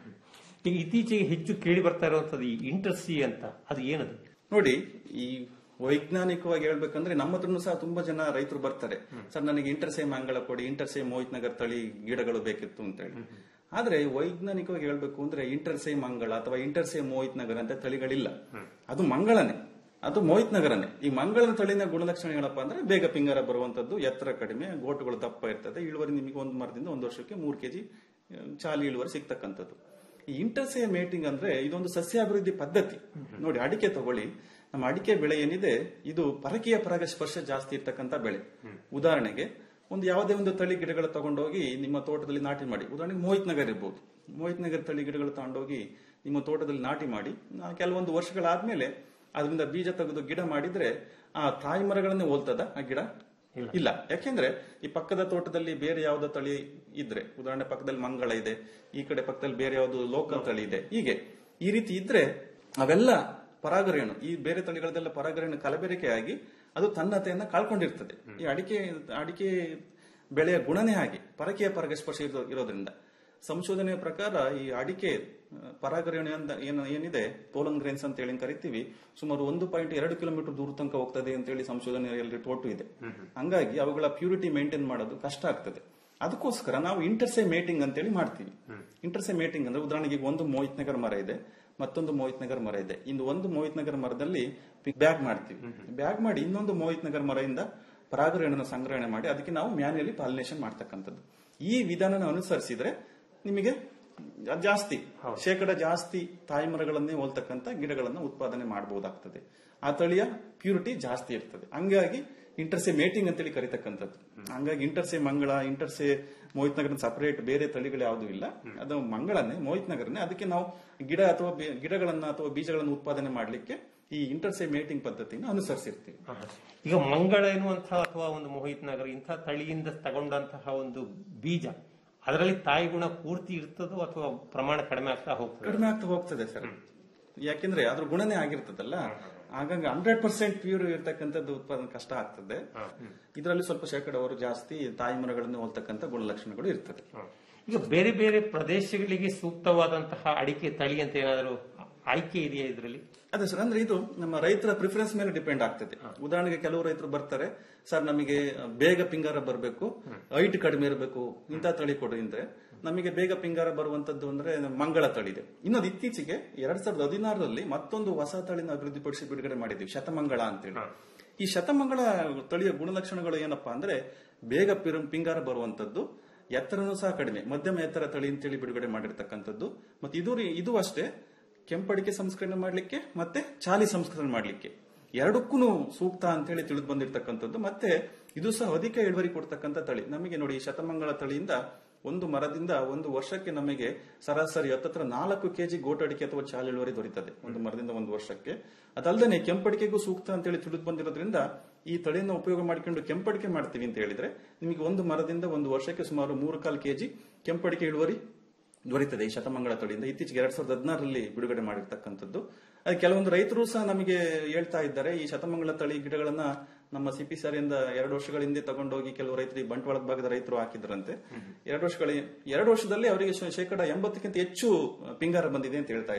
ಈಗ ಇತ್ತೀಚೆಗೆ ಹೆಚ್ಚು ಕೇಳಿ ಬರ್ತಾ ಇರುವಂತದ್ದು ಈ ಇಂಟರ್ಸಿ ಅಂತ ಅದು ಏನದು ನೋಡಿ ಈ ವೈಜ್ಞಾನಿಕವಾಗಿ ಹೇಳ್ಬೇಕಂದ್ರೆ ನಮ್ಮ ಹತ್ರನೂ ಸಹ ತುಂಬಾ ಜನ ರೈತರು ಬರ್ತಾರೆ ಸರ್ ನನಗೆ ಇಂಟರ್ಸೇ ಮಂಗಳ ಕೊಡಿ ಇಂಟರ್ಸೇ ಮೋಹಿತ್ ನಗರ್ ತಳಿ ಗಿಡಗಳು ಬೇಕಿತ್ತು ಅಂತ ಹೇಳಿ ಆದ್ರೆ ವೈಜ್ಞಾನಿಕವಾಗಿ ಹೇಳ್ಬೇಕು ಅಂದ್ರೆ ಇಂಟರ್ಸೇ ಮಂಗಳ ಅಥವಾ ಇಂಟರ್ಸೇ ಮೋಹಿತ್ ನಗರ್ ಅಂತ ತಳಿಗಳಿಲ್ಲ ಅದು ಮಂಗಳನೇ ಅದು ಮೋಹಿತ್ ನಗರನೇ ಈ ಮಂಗಳನ ತಳಿನ ಗುಣಲಕ್ಷಣ ಏನಪ್ಪಾ ಅಂದ್ರೆ ಬೇಗ ಪಿಂಗರ ಬರುವಂತದ್ದು ಎತ್ತರ ಕಡಿಮೆ ಗೋಟುಗಳು ದಪ್ಪ ಇರ್ತದೆ ಇಳುವರಿ ನಿಮಗೆ ಒಂದು ಮರದಿಂದ ಒಂದು ವರ್ಷಕ್ಕೆ ಮೂರು ಕೆಜಿ ಚಾಲಿ ಇಳುವರಿ ಸಿಗ್ತಕ್ಕಂಥದ್ದು ಈ ಇಂಟರ್ಸೇ ಮೇಟಿಂಗ್ ಅಂದ್ರೆ ಇದೊಂದು ಸಸ್ಯಾಭಿವೃದ್ಧಿ ಪದ್ಧತಿ ನೋಡಿ ಅಡಿಕೆ ತಗೊಳ್ಳಿ ನಮ್ಮ ಅಡಿಕೆ ಬೆಳೆ ಏನಿದೆ ಇದು ಪರಕೀಯ ಪರಾಗಸ್ಪರ್ಶ ಜಾಸ್ತಿ ಇರ್ತಕ್ಕಂಥ ಬೆಳೆ ಉದಾಹರಣೆಗೆ ಒಂದು ಯಾವುದೇ ಒಂದು ತಳಿ ಗಿಡಗಳು ತಗೊಂಡೋಗಿ ನಿಮ್ಮ ತೋಟದಲ್ಲಿ ನಾಟಿ ಮಾಡಿ ಉದಾಹರಣೆಗೆ ಮೋಹಿತ್ ನಗರ್ ಇರ್ಬೋದು ಮೋಹಿತ್ ನಗರ್ ತಳಿ ಗಿಡಗಳು ತಗೊಂಡೋಗಿ ನಿಮ್ಮ ತೋಟದಲ್ಲಿ ನಾಟಿ ಮಾಡಿ ಆ, ಕೆಲವೊಂದು ವರ್ಷಗಳಾದ್ಮೇಲೆ ಅದರಿಂದ ಬೀಜ ತೆಗೆದು ಗಿಡ ಮಾಡಿದ್ರೆ ಆ ತಾಯಿ ಮರಗಳನ್ನೇ ಹೋಲ್ತದ ಆ ಗಿಡ ಇಲ್ಲ ಯಾಕೆಂದ್ರೆ ಈ ಪಕ್ಕದ ತೋಟದಲ್ಲಿ ಬೇರೆ ಯಾವ್ದೋ ತಳಿ ಇದ್ರೆ ಉದಾಹರಣೆ ಪಕ್ಕದಲ್ಲಿ ಮಂಗಳ ಇದೆ ಈ ಕಡೆ ಪಕ್ಕದಲ್ಲಿ ಬೇರೆ ಯಾವ್ದು ಲೋಕಲ್ ತಳಿ ಇದೆ ಹೀಗೆ ಈ ರೀತಿ ಇದ್ರೆ ಅವೆಲ್ಲ ಪರಾಗರೇಣು ಈ ಬೇರೆ ತಳಿಗಳದೆಲ್ಲ ಪರಾಗರೇಣು ಕಲಬೆರಕೆ ಆಗಿ ಅದು ತನ್ನತೆಯನ್ನ ಕಳ್ಕೊಂಡಿರ್ತದೆ ಈ ಅಡಿಕೆ ಅಡಿಕೆ ಬೆಳೆಯ ಗುಣನೇ ಹಾಗೆ ಪರಕೀಯ ಪರಾಗಸ್ಪರ್ಶ ಇರೋ- ಇರೋದ್ರಿಂದ ಸಂಶೋಧನೆಯ ಪ್ರಕಾರ ಈ ಅಡಿಕೆ ಆ, ಪರಾಗರೇಣು ಅಂತ ಏನು ಏನಿದೆ ಪೋಲನ್ ಗ್ರೇನ್ಸ್ ಅಂತ ಹೇಳಿ ಕರಿತೀವಿ ಸುಮಾರು ಒಂದು ಪಾಯಿಂಟ್ ಎರಡು ಕಿಲೋಮೀಟರ್ ದೂರ ತನಕ ಹೋಗ್ತದೆ ಅಂತ ಹೇಳಿ ಸಂಶೋಧನೆಯಲ್ಲಿ ರಿಪೋರ್ಟ್ ಇದೆ ಹಂಗಾಗಿ ಅವುಗಳ ಪ್ಯೂರಿಟಿ ಮೇಂಟೈನ್ ಮಾಡೋದು ಕಷ್ಟ ಆಗ್ತದೆ ಅದಕ್ಕೋಸ್ಕರ ನಾವು ಇಂಟರ್ಸೆ ಮೇಟಿಂಗ್ ಅಂತೇಳಿ ಮಾಡ್ತೀವಿ ಇಂಟರ್ಸೆ ಮೇಟಿಂಗ್ ಅಂದ್ರೆ ಉದಾಹರಣೆಗೆ ಈಗ ಒಂದು ಮೋಹಿತ್ ನಗರ್ ಮರ ಇದೆ ಮತ್ತೊಂದು ಮೋಹಿತ್ ನಗರ್ ಮರ ಇದೆ ಇನ್ನು ಒಂದು ಮೋಹಿತ್ ನಗರ್ ಮರದಲ್ಲಿ ಬ್ಯಾಗ್ ಮಾಡ್ತೀವಿ ಬ್ಯಾಗ್ ಮಾಡಿ ಇನ್ನೊಂದು ಮೋಹಿತ್ ನಗರ್ ಮರದಿಂದ ಪರಾಗರೇಣನ ಸಂಗ್ರಹಣೆ ಮಾಡಿ ಅದಕ್ಕೆ ನಾವು ಮ್ಯಾನ್ಯಲಿ ಪಾಲಿನೇಷನ್ ಮಾಡ್ತಕ್ಕಂಥದ್ದು ಈ ವಿಧಾನನ ಅನುಸರಿಸಿದ್ರೆ ನಿಮಗೆ ಅದ್ ಜಾಸ್ತಿ ಶೇಕಡ ಜಾಸ್ತಿ ತಾಯಿ ಮರಗಳನ್ನೇ ಹೋಲ್ತಕ್ಕಂಥ ಗಿಡಗಳನ್ನ ಉತ್ಪಾದನೆ ಮಾಡಬಹುದಾಗ್ತದೆ ಆ ತಳಿಯ ಪ್ಯೂರಿಟಿ ಜಾಸ್ತಿ ಇರ್ತದೆ ಹಂಗಾಗಿ ಇಂಟರ್ಸೆ ಮೇಟಿಂಗ್ ಅಂತೇಳಿ ಕರಿತಕ್ಕಂಥದ್ದು ಹಂಗಾಗಿ ಇಂಟರ್ಸೆ ಮಂಗಳ ಇಂಟರ್ಸೆ ಮೋಹಿತ್ ನಗರ ಸಪರೇಟ್ ಬೇರೆ ತಳಿಗಳು ಯಾವುದೂ ಇಲ್ಲ ಅದು ಮಂಗಳನ್ನೇ ಮೋಹಿತ್ ನಗರನೇ ಅದಕ್ಕೆ ನಾವು ಗಿಡ ಅಥವಾ ಬೆ- ಗಿಡಗಳನ್ನ ಅಥವಾ ಬೀಜಗಳನ್ನು ಉತ್ಪಾದನೆ ಮಾಡಲಿಕ್ಕೆ ಈ ಇಂಟರ್ಸೆ ಮೇಟಿಂಗ್ ಪದ್ಧತಿನ ಅನುಸರಿಸಿರ್ತೀವಿ ಈಗ ಮಂಗಳ ಎನ್ನುವಂತಹ ಅಥವಾ ಒಂದು ಮೋಹಿತ್ ನಗರ ಇಂಥ ತಳಿಯಿಂದ ತಗೊಂಡಂತಹ ಒಂದು ಬೀಜ ಅದರಲ್ಲಿ ತಾಯಿ ಗುಣ ಪೂರ್ತಿ ಇರ್ತದೋ ಅಥವಾ ಪ್ರಮಾಣ ಕಡಿಮೆ ಆಗ್ತಾ ಹೋಗ್ತದೆ ಕಡಿಮೆ ಆಗ್ತಾ ಹೋಗ್ತದೆ ಸರ್ ಯಾಕೆಂದ್ರೆ ಅದ್ರ ಗುಣನೇ ಆಗಿರ್ತದಲ್ಲ ಹಾಗಾಗಿ ಹಂಡ್ರೆಡ್ ಪರ್ಸೆಂಟ್ ಪ್ಯೂರ್ ಇರ್ತಕ್ಕಂಥದ್ದು ಉತ್ಪಾದನೆ ಕಷ್ಟ ಆಗ್ತದೆ ಇದರಲ್ಲಿ ಸ್ವಲ್ಪ ಶೇಕಡವರು ಜಾಸ್ತಿ ತಾಯಿ ಮರಗಳನ್ನು ಹೋಲ್ತಕ್ಕಂಥ ಗುಣಲಕ್ಷಣಗಳು ಇರ್ತದೆ ಈಗ ಬೇರೆ ಬೇರೆ ಪ್ರದೇಶಗಳಿಗೆ ಸೂಕ್ತವಾದಂತಹ ಅಡಿಕೆ ತಳಿ ಅಂತ ಏನಾದರೂ ಆಯ್ಕೆ ಇದೆಯಾ ಇದರಲ್ಲಿ ಅದೇ ಸರ್ ಅಂದ್ರೆ ಇದು ನಮ್ಮ ರೈತರ ಪ್ರಿಫರೆನ್ಸ್ ಮೇಲೆ ಡಿಪೆಂಡ್ ಆಗ್ತದೆ ಉದಾಹರಣೆಗೆ ಕೆಲವು ರೈತರು ಬರ್ತಾರೆ ಸರ್ ನಮಗೆ ಬೇಗ ಪಿಂಗಾರ ಬರಬೇಕು ಹೈಟ್ ಕಡಿಮೆ ಇರಬೇಕು ಇಂಥ ತಳಿ ಕೊಡಿ ಅಂದ್ರೆ ನಮಗೆ ಬೇಗ ಪಿಂಗಾರ ಬರುವಂತದ್ದು ಅಂದ್ರೆ ಮಂಗಳ ತಳಿ ಇದೆ ಇನ್ನೊಂದು ಇತ್ತೀಚೆಗೆ ಎರಡ್ ಸಾವಿರದ ಹದಿನಾರರಲ್ಲಿ ಮತ್ತೊಂದು ಹೊಸ ತಳಿನ ಅಭಿವೃದ್ಧಿಪಡಿಸಿ ಬಿಡುಗಡೆ ಮಾಡಿದ್ವಿ ಶತಮಂಗಳ ಅಂತೇಳಿ ಈ ಶತಮಂಗಳ ತಳಿಯ ಗುಣಲಕ್ಷಣಗಳು ಏನಪ್ಪಾ ಅಂದ್ರೆ ಬೇಗ ಪಿರ- ಪಿಂಗಾರ ಬರುವಂತದ್ದು ಎತ್ತರನೂ ಸಹ ಕಡಿಮೆ ಮಧ್ಯಮ ಎತ್ತರ ತಳಿ ಅಂತೇಳಿ ಬಿಡುಗಡೆ ಮಾಡಿರ್ತಕ್ಕಂಥದ್ದು ಮತ್ತೆ ಇದು ರೀ- ಇದು ಅಷ್ಟೇ ಕೆಂಪಡಿಕೆ ಸಂಸ್ಕರಣೆ ಮಾಡಲಿಕ್ಕೆ ಮತ್ತೆ ಚಾಲಿ ಸಂಸ್ಕರಣೆ ಮಾಡಲಿಕ್ಕೆ ಎರಡಕ್ಕೂ ಸೂಕ್ತ ಅಂತೇಳಿ ತಿಳಿದು ಬಂದಿರತಕ್ಕಂಥದ್ದು ಮತ್ತೆ ಇದು ಸಹ ಅಧಿಕ ಇಳುವರಿ ಕೊಡ್ತಕ್ಕಂಥ ತಳಿ ನಮಗೆ ನೋಡಿ ಈ ಶತಮಂಗಳ ತಳಿಯಿಂದ ಒಂದು ಮರದಿಂದ ಒಂದು ವರ್ಷಕ್ಕೆ ನಮಗೆ ಸರಾಸರಿ ಹತ್ತತ್ರ ನಾಲ್ಕು ಕೆಜಿ ಗೋಟಡಿಕೆ ಅಥವಾ ಚಾಲಿ ಇಳುವರಿ ದೊರೀತದೆ ಒಂದು ಮರದಿಂದ ಒಂದು ವರ್ಷಕ್ಕೆ ಅದಲ್ಲದೆ ಕೆಂಪಡಿಕೆಗೂ ಸೂಕ್ತ ಅಂತೇಳಿ ತಿಳಿದು ಬಂದಿರೋದ್ರಿಂದ ಈ ತಳಿಯನ್ನು ಉಪಯೋಗ ಮಾಡಿಕೊಂಡು ಕೆಂಪಡಿಕೆ ಮಾಡ್ತೀವಿ ಅಂತ ಹೇಳಿದ್ರೆ ನಿಮಗೆ ಒಂದು ಮರದಿಂದ ಒಂದು ವರ್ಷಕ್ಕೆ ಸುಮಾರು ಮೂರು ಕಾಲು ಕೆಜಿ ಕೆಂಪಡಿಕೆ ಇಳುವರಿ ದೊರೀತದೆ ಈ ಶತಮಂಗಳ ತಳಿಯಿಂದ ಇತ್ತೀಚೆಗೆ ಎರಡ್ ಸಾವಿರದ ಹದಿನಾರರಲ್ಲಿ ಬಿಡುಗಡೆ ಮಾಡಿರ್ತಕ್ಕಂಥದ್ದು ಅದು ಕೆಲವೊಂದು ರೈತರು ಸಹ ನಮಗೆ ಹೇಳ್ತಾ ಇದ್ದಾರೆ ಈ ಶತಮಂಗಳ ತಳಿ ಗಿಡಗಳನ್ನ ನಮ್ಮ ಸಿಪಿ ಇಂದ ಎರಡು ವರ್ಷಗಳ ಹಿಂದೆ ತಗೊಂಡೋಗಿ ಕೆಲವು ರೈತರಿಗೆ ಬಂಟ್ವಾಳದ ಭಾಗದ ರೈತರು ಹಾಕಿದ್ರಂತೆ ಎರಡು ವರ್ಷಗಳ ಎರಡು ವರ್ಷದಲ್ಲಿ ಅವರಿಗೆ ಶೇ- ಶೇಕಡ ಎಂಬತ್ತಕ್ಕಿಂತ ಹೆಚ್ಚು ಪಿಂಗಾರ ಬಂದಿದೆ ಅಂತ ಹೇಳ್ತಾ ಇದ್ರು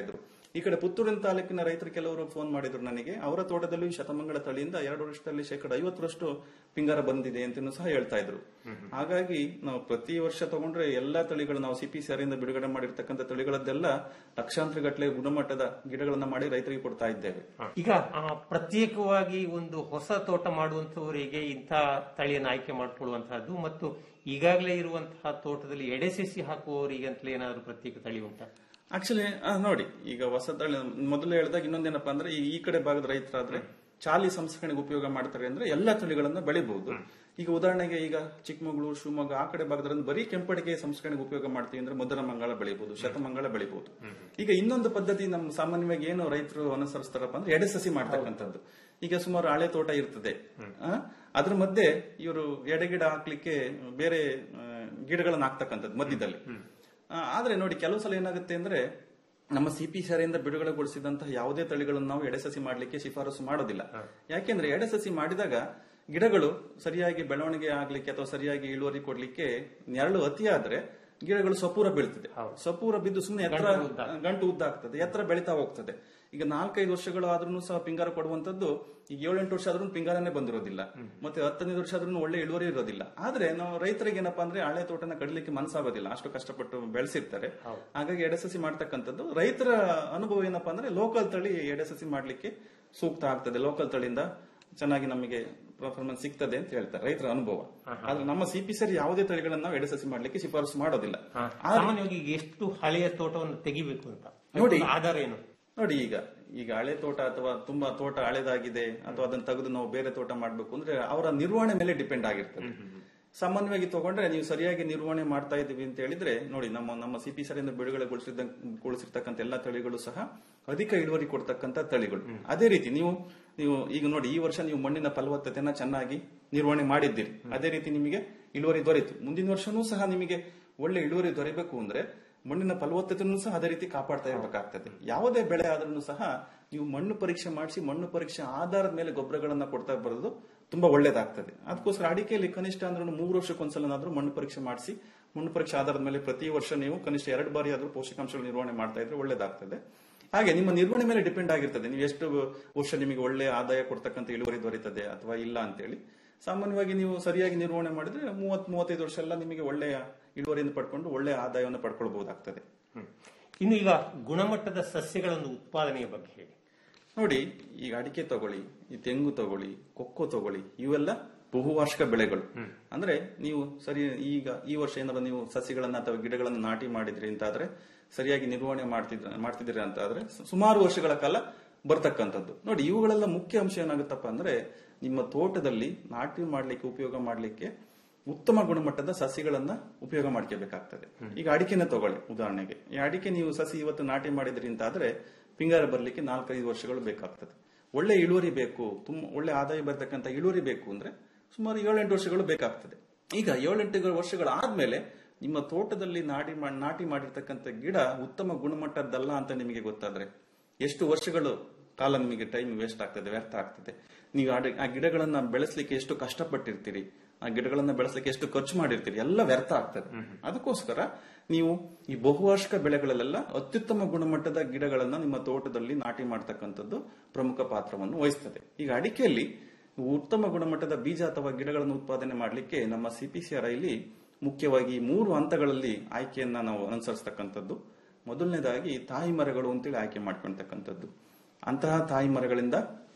ಈ ಕಡೆ ಪುತ್ತೂರಿನ ತಾಲೂಕಿನ ರೈತರು ಕೆಲವರು ಫೋನ್ ಮಾಡಿದ್ರು ನನಗೆ ಅವರ ತೋಟದಲ್ಲೂ ಈ ಶತಮಂಗಳ ತಳಿಯಿಂದ ಎರಡು ವರ್ಷದಲ್ಲಿ ಶೇಕಡ ಐವತ್ತರಷ್ಟು ಪಿಂಗಾರ ಬಂದಿದೆ ಅಂತಲೂ ಸಹ ಹೇಳ್ತಾ ಇದ್ರು ಹಾಗಾಗಿ ನಾವು ಪ್ರತಿ ವರ್ಷ ತಗೊಂಡ್ರೆ ಎಲ್ಲಾ ತಳಿಗಳು ನಾವು ಸಿಪಿಸಿಆರ್ ಇಂದ ಬಿಡುಗಡೆ ಮಾಡಿರ್ತಕ್ಕಂಥ ತಳಿಗಳದ್ದೆಲ್ಲ ಲಕ್ಷಾಂತರ ಗಟ್ಟಲೆ ಗುಣಮಟ್ಟದ ಗಿಡಗಳನ್ನ ಮಾಡಿ ರೈತರಿಗೆ ಕೊಡ್ತಾ ಇದ್ದೇವೆ ಈಗ ಆ, ಪ್ರತ್ಯೇಕವಾಗಿ ಒಂದು ಹೊಸ ತೋಟ ಮಾಡುವಂತವರಿಗೆ ಇಂಥ ತಳಿಯನ್ನು ಆಯ್ಕೆ ಮಾಡಿಕೊಳ್ಳುವಂತಹದ್ದು ಮತ್ತು ಈಗಾಗಲೇ ಇರುವಂತಹ ತೋಟದಲ್ಲಿ ಎಡೆಸೆಸಿ ಹಾಕುವವರಿಗೆ ಅಂತಲೇ ಏನಾದರೂ ಪ್ರತ್ಯೇಕ ತಳಿ ಉಂಟಾ ಆಕ್ಚುಲಿ ನೋಡಿ ಈಗ ಹೊಸ ತಳಿ ಮೊದಲು ಹೇಳಿದಾಗ ಇನ್ನೊಂದೇನಪ್ಪಾ ಅಂದ್ರೆ ಈ- ಈ ಕಡೆ ಭಾಗದ ರೈತರಾದ್ರೆ ಚಾಲಿ ಸಂಸ್ಕರಣೆಗೆ ಉಪಯೋಗ ಮಾಡ್ತಾರೆ ಅಂದ್ರೆ ಎಲ್ಲಾ ತಳಿಗಳನ್ನ ಬೆಳಿಬಹುದು ಈಗ ಉದಾಹರಣೆಗೆ ಈಗ ಚಿಕ್ಕಮಗಳೂರು ಶಿವಮೊಗ್ಗ ಆ ಕಡೆ ಭಾಗದಲ್ಲಿ ಬರೀ ಕೆಂಪಡಿಗೆ ಸಂಸ್ಕರಣೆಗೆ ಉಪಯೋಗ ಮಾಡ್ತೀವಿ ಅಂದ್ರೆ ಮಧುರ ಮಂಗಳ ಬೆಳಿಬಹುದು ಶತಮಂಗಳ ಬೆಳಿಬಹುದು ಈಗ ಇನ್ನೊಂದು ಪದ್ಧತಿ ನಮ್ಮ ಸಾಮಾನ್ಯವಾಗಿ ಏನು ರೈತರು ಅನುಸರಿಸ್ತಾರಪ್ಪ ಅಂದ್ರೆ ಎಡೆ ಸಸಿ ಮಾಡ್ತಕ್ಕಂಥದ್ದು ಈಗ ಸುಮಾರು ಹಳೆ ತೋಟ ಇರ್ತದೆ ಆ, ಅದ್ರ ಮಧ್ಯೆ ಇವರು ಎಡೆಗಿಡ ಹಾಕ್ಲಿಕ್ಕೆ ಬೇರೆ ಆ, ಗಿಡಗಳನ್ನ ಹಾಕ್ತಕ್ಕಂಥದ್ದು ಮಧ್ಯದಲ್ಲಿ ಆ, ಆದ್ರೆ ನೋಡಿ ಕೆಲವು ಸಲ ಏನಾಗುತ್ತೆ ಅಂದ್ರೆ ನಮ್ಮ ಸಿಪಿ ಇಂದ ಬಿಡುಗಡೆಗೊಳಿಸಿದಂತಹ ಯಾವುದೇ ತಳಿಗಳನ್ನು ನಾವು ಎಡೆಸಸಿ ಮಾಡಲಿಕ್ಕೆ ಶಿಫಾರಸು ಮಾಡೋದಿಲ್ಲ ಯಾಕೆಂದ್ರೆ ಎಡೆಸಸಿ ಮಾಡಿದಾಗ ಗಿಡಗಳು ಸರಿಯಾಗಿ ಬೆಳವಣಿಗೆ ಆಗ್ಲಿಕ್ಕೆ ಅಥವಾ ಸರಿಯಾಗಿ ಇಳುವರಿ ಕೊಡ್ಲಿಕ್ಕೆ ನೆರಳು ಅತಿಯಾದ್ರೆ ಗಿಡಗಳು ಸಪೂರ ಬೀಳ್ತದೆ ಸಪೂರ ಬಿದ್ದು ಸುಮ್ಮನೆ ಎತ್ತರ ಗಂಟು ಉದ್ದ. ಗಂಟು ಉದ್ದ ಆಗ್ತದೆ ಎತ್ತರ ಬೆಳೀತಾ ಹೋಗ್ತದೆ ಈಗ ನಾಲ್ಕೈದು ವರ್ಷಗಳು ಆದ್ರೂ ಸಹ ಪಿಂಗಾರ ಕೊಡುವಂತದ್ದು ಈಗ ಏಳೆಂಟು ವರ್ಷ ಆದ್ರೂ ಪಿಂಗಾರನೇ ಬಂದಿರೋದಿಲ್ಲ ಮತ್ತೆ ಹತ್ತನೈದು ವರ್ಷ ಆದ್ರೂ ಒಳ್ಳೆ ಇಳುವರಿ ಇರೋದಿಲ್ಲ ಆದ್ರೆ ನಾವು ರೈತರಿಗೆ ಏನಪ್ಪಾ ಅಂದ್ರೆ ಹಳೆ ತೋಟನ ಕಡಲಿಕ್ಕೆ ಮನಸ್ಸಾಗೋದಿಲ್ಲ ಅಷ್ಟು ಕಷ್ಟಪಟ್ಟು ಬೆಳೆಸಿರ್ತಾರೆ ಹಾಗಾಗಿ ಎಡೆಸಸಿ ಮಾಡ್ತಕ್ಕಂಥದ್ದು ರೈತರ ಅನುಭವ ಏನಪ್ಪಾ ಅಂದ್ರೆ ಲೋಕಲ್ ತಳಿ ಎಡೆಸಸಿ ಮಾಡ್ಲಿಕ್ಕೆ ಸೂಕ್ತ ಆಗ್ತದೆ ಲೋಕಲ್ ತಳಿಯಿಂದ ಚೆನ್ನಾಗಿ ನಮಗೆ ಪರ್ಫಾರ್ಮೆನ್ಸ್ ಸಿಗ್ತದೆ ಅಂತ ಹೇಳ್ತಾರೆ ರೈತರ ಅನುಭವ ಆದ್ರೆ ನಮ್ಮ ಸಿಪಿಸರಿ ಯಾವುದೇ ತಳಿಗಳನ್ನ ನಾವು ಎಡೆಸಸಿ ಮಾಡ್ಲಿಕ್ಕೆ ಶಿಫಾರಸು ಮಾಡೋದಿಲ್ಲ ಆದ್ರೆ- ಸಾಮಾನ್ಯವಾಗಿ ಈಗ ಎಷ್ಟು ಹಳೆಯ ತೋಟವನ್ನು ತೆಗಿಬೇಕು ಅಂತ ನೋಡಿ. ಆಧಾರ ಏನು ನೋಡಿ ಈಗ ಈಗ ಹಳೆ ತೋಟ ಅಥವಾ ತುಂಬಾ ತೋಟ ಹಳೆದಾಗಿದೆ ಅಥವಾ ಅದನ್ನ ತೆಗೆದು ನಾವು ಬೇರೆ ತೋಟ ಮಾಡ್ಬೇಕು ಅಂದ್ರೆ ಅವರ ನಿರ್ವಹಣೆ ಮೇಲೆ ಡಿಪೆಂಡ್ ಆಗಿರ್ತದೆ ಸಾಮಾನ್ಯವಾಗಿ ತಗೊಂಡ್ರೆ ನೀವು ಸರಿಯಾಗಿ ನಿರ್ವಹಣೆ ಮಾಡ್ತಾ ಇದೀವಿ ಅಂತ ಹೇಳಿದ್ರೆ ನೋಡಿ ನಮ್ಮ ನಮ್ಮ ಸಿಪಿ ಸರಿಂದ ಬಿಡುಗಡೆಗೊಳಿಸಿದ ಗೊಳಿಸಿರ್ತಕ್ಕಂಥ ಎಲ್ಲಾ ತಳಿಗಳು ಸಹ ಅಧಿಕ ಇಳುವರಿ ಕೊಡ್ತಕ್ಕಂಥ ತಳಿಗಳು ಅದೇ ರೀತಿ ನೀವು ನೀವು ಈಗ ನೋಡಿ ಈ ವರ್ಷ ನೀವು ಮಣ್ಣಿನ ಫಲವತ್ತತೆನ ಚೆನ್ನಾಗಿ ನಿರ್ವಹಣೆ ಮಾಡಿದ್ದೀರಿ ಅದೇ ರೀತಿ ನಿಮಗೆ ಇಳುವರಿ ದೊರೆಯಿತು ಮುಂದಿನ ವರ್ಷನೂ ಸಹ ನಿಮಗೆ ಒಳ್ಳೆ ಇಳುವರಿ ದೊರೆಯಬೇಕು ಅಂದ್ರೆ ಮಣ್ಣಿನ ಫಲವತ್ತತೆಯನ್ನು ಸಹ ಅದೇ ರೀತಿ ಕಾಪಾಡ್ತಾ ಇರಬೇಕಾಗ್ತದೆ ಯಾವುದೇ ಬೆಳೆ ಆದ್ರೂ ಸಹ ನೀವು ಮಣ್ಣು ಪರೀಕ್ಷೆ ಮಾಡಿಸಿ ಮಣ್ಣು ಪರೀಕ್ಷೆ ಆಧಾರದ ಮೇಲೆ ಗೊಬ್ಬರಗಳನ್ನ ಕೊಡ್ತಾ ಬರೋದು ತುಂಬಾ ಒಳ್ಳೇದಾಗ್ತದೆ ಅದಕ್ಕೋಸ್ಕರ ಅಡಿಕೆಯಲ್ಲಿ ಕನಿಷ್ಠ ಅಂದ್ರೆ ಮೂರು ವರ್ಷಕ್ಕೊಂದ್ಸಲನಾದ್ರೂ ಮಣ್ಣು ಪರೀಕ್ಷೆ ಮಾಡಿಸಿ ಮಣ್ಣು ಪರೀಕ್ಷೆ ಆಧಾರದ ಮೇಲೆ ಪ್ರತಿ ವರ್ಷ ನೀವು ಕನಿಷ್ಠ ಎರಡು ಬಾರಿ ಆದ್ರೂ ಪೋಷಕಾಂಶಗಳ ನಿರ್ವಹಣೆ ಮಾಡ್ತಾ ಇದ್ರೆ ಒಳ್ಳೇದಾಗ್ತದೆ ಹಾಗೆ ನಿಮ್ಮ ನಿರ್ವಹಣೆ ಮೇಲೆ ಡಿಪೆಂಡ್ ಆಗಿರ್ತದೆ ನೀವು ಎಷ್ಟು ವರ್ಷ ನಿಮಗೆ ಒಳ್ಳೆ ಆದಾಯ ಕೊಡ್ತಕ್ಕಂಥ ಇಳುವರಿ ದೊರೀತದೆ ಅಥವಾ ಇಲ್ಲ ಅಂತೇಳಿ ಸಾಮಾನ್ಯವಾಗಿ ನೀವು ಸರಿಯಾಗಿ ನಿರ್ವಹಣೆ ಮಾಡಿದ್ರೆ ಮೂವತ್ ಮೂವತ್ತೈದು ವರ್ಷ ಎಲ್ಲ ನಿಮಗೆ ಒಳ್ಳೆಯ ಇಳುವರಿಯನ್ನು ಪಡ್ಕೊಂಡು ಒಳ್ಳೆಯ ಆದಾಯವನ್ನು ಪಡ್ಕೊಳ್ಬಹುದಾಗ್ತದೆ ಇನ್ನು ಈಗ ಗುಣಮಟ್ಟದ ಸಸ್ಯಗಳ ಒಂದು ಉತ್ಪಾದನೆಯ ಬಗ್ಗೆ ಹೇಳಿ ನೋಡಿ ಈಗ ಅಡಿಕೆ ತಗೊಳ್ಳಿ ಈ ತೆಂಗು ತಗೊಳ್ಳಿ ಕೊಕ್ಕೋ ತಗೊಳ್ಳಿ ಇವೆಲ್ಲ ಬಹುವಾರ್ಷಿಕ ಬೆಳೆಗಳು ಅಂದ್ರೆ ನೀವು ಸರಿ ಈಗ ಈ ವರ್ಷ ಏನಾದ್ರು ನೀವು ಸಸಿಗಳನ್ನ ಅಥವಾ ಗಿಡಗಳನ್ನ ನಾಟಿ ಮಾಡಿದ್ರಿ ಅಂತಾದ್ರೆ ಸರಿಯಾಗಿ ನಿರ್ವಹಣೆ ಮಾಡ್ತಿದ್ರ ಮಾಡ್ತಿದ್ದೀರಿ ಅಂತ ಆದ್ರೆ ಸು- ಸುಮಾರು ವರ್ಷಗಳ ಕಾಲ ಬರ್ತಕ್ಕಂಥದ್ದು ನೋಡಿ ಇವುಗಳೆಲ್ಲ ಮುಖ್ಯ ಅಂಶ ಏನಾಗುತ್ತಪ್ಪ ಅಂದ್ರೆ ನಿಮ್ಮ ತೋಟದಲ್ಲಿ ನಾಟಿ ಮಾಡ್ಲಿಕ್ಕೆ ಉಪಯೋಗ ಮಾಡ್ಲಿಕ್ಕೆ ಉತ್ತಮ ಗುಣಮಟ್ಟದ ಸಸಿಗಳನ್ನ ಉಪಯೋಗ ಮಾಡ್ಕೋಬೇಕಾಗ್ತದೆ ಈಗ ಅಡಿಕೆನ ತಗೊಳ್ಳಿ ಉದಾಹರಣೆಗೆ ಈ ಅಡಿಕೆ ನೀವು ಸಸಿ ಇವತ್ತು ನಾಟಿ ಮಾಡಿದ್ರಿ ಅಂತಾದ್ರೆ ಪಿಂಗಾರ ಬರ್ಲಿಕ್ಕೆ ನಾಲ್ಕೈದು ವರ್ಷಗಳು ಬೇಕಾಗ್ತದೆ ಒಳ್ಳೆ ಇಳುವರಿ ಬೇಕು ತುಂಬ ಒಳ್ಳೆ ಆದಾಯ ಬರ್ತಕ್ಕಂಥ ಇಳುವರಿ ಬೇಕು ಅಂದ್ರೆ ಸುಮಾರು ಏಳೆಂಟು ವರ್ಷಗಳು ಬೇಕಾಗ್ತದೆ ಈಗ ಏಳೆಂಟು ವರ್ಷಗಳಾದ್ಮೇಲೆ ನಿಮ್ಮ ತೋಟದಲ್ಲಿ ನಾಟಿ ಮಾ- ನಾಟಿ ಮಾಡಿರ್ತಕ್ಕಂಥ ಗಿಡ ಉತ್ತಮ ಗುಣಮಟ್ಟದ್ದಲ್ಲ ಅಂತ ನಿಮಗೆ ಗೊತ್ತಾದ್ರೆ ಎಷ್ಟು ವರ್ಷಗಳು ಕಾಲ ನಿಮಗೆ ಟೈಮ್ ವೇಸ್ಟ್ ಆಗ್ತದೆ ವ್ಯರ್ಥ ಆಗ್ತದೆ ನೀವು ಆ ಡಿ- ಆ ಗಿಡಗಳನ್ನ ಬೆಳೆಸಲಿಕ್ಕೆ ಎಷ್ಟು ಕಷ್ಟಪಟ್ಟಿರ್ತೀರಿ ಆ ಗಿಡಗಳನ್ನ ಬೆಳೆಸಲಿಕ್ಕೆ ಎಷ್ಟು ಖರ್ಚು ಮಾಡಿರ್ತೀರಿ ಎಲ್ಲ ವ್ಯರ್ಥ ಆಗ್ತದೆ ಅದಕ್ಕೋಸ್ಕರ ನೀವು ಈ ಬಹುವಾರ್ಷಿಕ ಬೆಳೆಗಳಲ್ಲೆಲ್ಲ ಅತ್ಯುತ್ತಮ ಗುಣಮಟ್ಟದ ಗಿಡಗಳನ್ನ ನಿಮ್ಮ ತೋಟದಲ್ಲಿ ನಾಟಿ ಮಾಡ್ತಕ್ಕಂಥದ್ದು ಪ್ರಮುಖ ಪಾತ್ರವನ್ನು ವಹಿಸ್ತದೆ ಈಗ ಅಡಿಕೆಯಲ್ಲಿ ಉತ್ತಮ ಗುಣಮಟ್ಟದ ಬೀಜ ಅಥವಾ ಗಿಡಗಳನ್ನು ಉತ್ಪಾದನೆ ಮಾಡಲಿಕ್ಕೆ ನಮ್ಮ ಸಿಪಿಸಿಆರ್ ಇಲ್ಲಿ ಮುಖ್ಯವಾಗಿ ಮೂರು ಹಂತಗಳಲ್ಲಿ ಆಯ್ಕೆಯನ್ನ ನಾವು ಅನುಸರಿಸ್ತಕ್ಕಂಥದ್ದು ಮೊದಲನೇದಾಗಿ ತಾಯಿ ಮರಗಳು ಅಂತೇಳಿ ಆಯ್ಕೆ ಮಾಡ್ಕೊಳ್ತಕ್ಕಂಥದ್ದು ಅಂತಹ ತಾಯಿ ಮರಗಳಿಂದ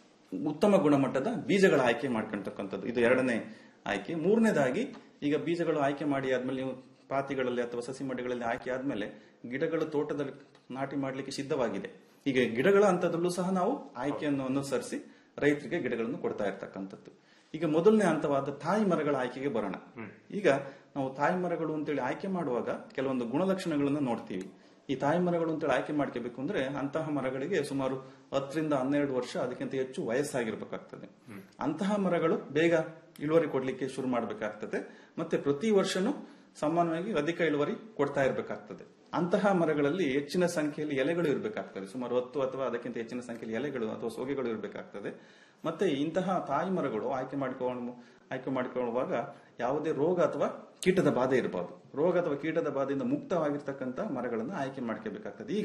ಉತ್ತಮ ಗುಣಮಟ್ಟದ ಬೀಜಗಳ ಆಯ್ಕೆ ಮಾಡ್ಕೊಳ್ತಕ್ಕಂಥದ್ದು ಇದು ಎರಡನೇ ಆಯ್ಕೆ ಮೂರನೇದಾಗಿ ಈಗ ಬೀಜಗಳು ಆಯ್ಕೆ ಮಾಡಿ ಆದ್ಮೇಲೆ ನೀವು ಪಾತಿಗಳಲ್ಲಿ ಅಥವಾ ಸಸಿ ಮಡಿಗಳಲ್ಲಿ ಆಯ್ಕೆ ಆದ್ಮೇಲೆ ಗಿಡಗಳು ತೋಟದಲ್ಲಿ ನಾಟಿ ಮಾಡಲಿಕ್ಕೆ ಸಿದ್ಧವಾಗಿದೆ ಈಗ ಗಿಡಗಳ ಹಂತದಲ್ಲೂ ಸಹ ನಾವು ಆಯ್ಕೆಯನ್ನು ಅನುಸರಿಸಿ ರೈತರಿಗೆ ಗಿಡಗಳನ್ನು ಕೊಡ್ತಾ ಇರ್ತಕ್ಕಂಥದ್ದು ಈಗ ಮೊದಲನೇ ಹಂತವಾದ ತಾಯಿ ಮರಗಳ ಆಯ್ಕೆಗೆ ಬರೋಣ ಈಗ ನಾವು ತಾಯಿ ಮರಗಳು ಅಂತೇಳಿ ಆಯ್ಕೆ ಮಾಡುವಾಗ ಕೆಲವೊಂದು ಗುಣಲಕ್ಷಣಗಳನ್ನು ನೋಡ್ತೀವಿ ಈ ತಾಯಿ ಮರಗಳು ಅಂತೇಳಿ ಆಯ್ಕೆ ಮಾಡ್ಕೋಬೇಕು ಅಂದ್ರೆ ಅಂತಹ ಮರಗಳಿಗೆ ಸುಮಾರು ಹತ್ತರಿಂದ ಹನ್ನೆರಡು ವರ್ಷ ಅದಕ್ಕಿಂತ ಹೆಚ್ಚು ವಯಸ್ಸಾಗಿರ್ಬೇಕಾಗ್ತದೆ ಅಂತಹ ಮರಗಳು ಬೇಗ ಇಳುವರಿ ಕೊಡ್ಲಿಕ್ಕೆ ಶುರು ಮಾಡಬೇಕಾಗ್ತದೆ ಮತ್ತೆ ಪ್ರತಿ ವರ್ಷನೂ ಸಾಮಾನ್ಯವಾಗಿ ಅಧಿಕ ಇಳುವರಿ ಕೊಡ್ತಾ ಇರಬೇಕಾಗ್ತದೆ ಅಂತಹ ಮರಗಳಲ್ಲಿ ಹೆಚ್ಚಿನ ಸಂಖ್ಯೆಯಲ್ಲಿ ಎಲೆಗಳು ಇರಬೇಕಾಗ್ತದೆ ಸುಮಾರು ಹತ್ತು ಅಥವಾ ಅದಕ್ಕಿಂತ ಹೆಚ್ಚಿನ ಸಂಖ್ಯೆಯಲ್ಲಿ ಎಲೆಗಳು ಅಥವಾ ಸೋಗೆಗಳು ಇರಬೇಕಾಗ್ತದೆ ಮತ್ತೆ ಇಂತಹ ತಾಯಿ ಮರಗಳು ಆಯ್ಕೆ ಮಾಡಿಕೊಂಡು ಆಯ್ಕೆ ಮಾಡಿಕೊಳ್ಳುವಾಗ ಯಾವುದೇ ರೋಗ ಅಥವಾ ಕೀಟದ ಬಾಧೆ ಇರಬಾರ್ದು ರೋಗ ಅಥವಾ ಕೀಟದ ಬಾಧೆಯಿಂದ ಮುಕ್ತವಾಗಿರ್ತಕ್ಕಂಥ ಮರಗಳನ್ನು ಆಯ್ಕೆ ಮಾಡ್ಕೋಬೇಕಾಗ್ತದೆ ಹೀಗೆ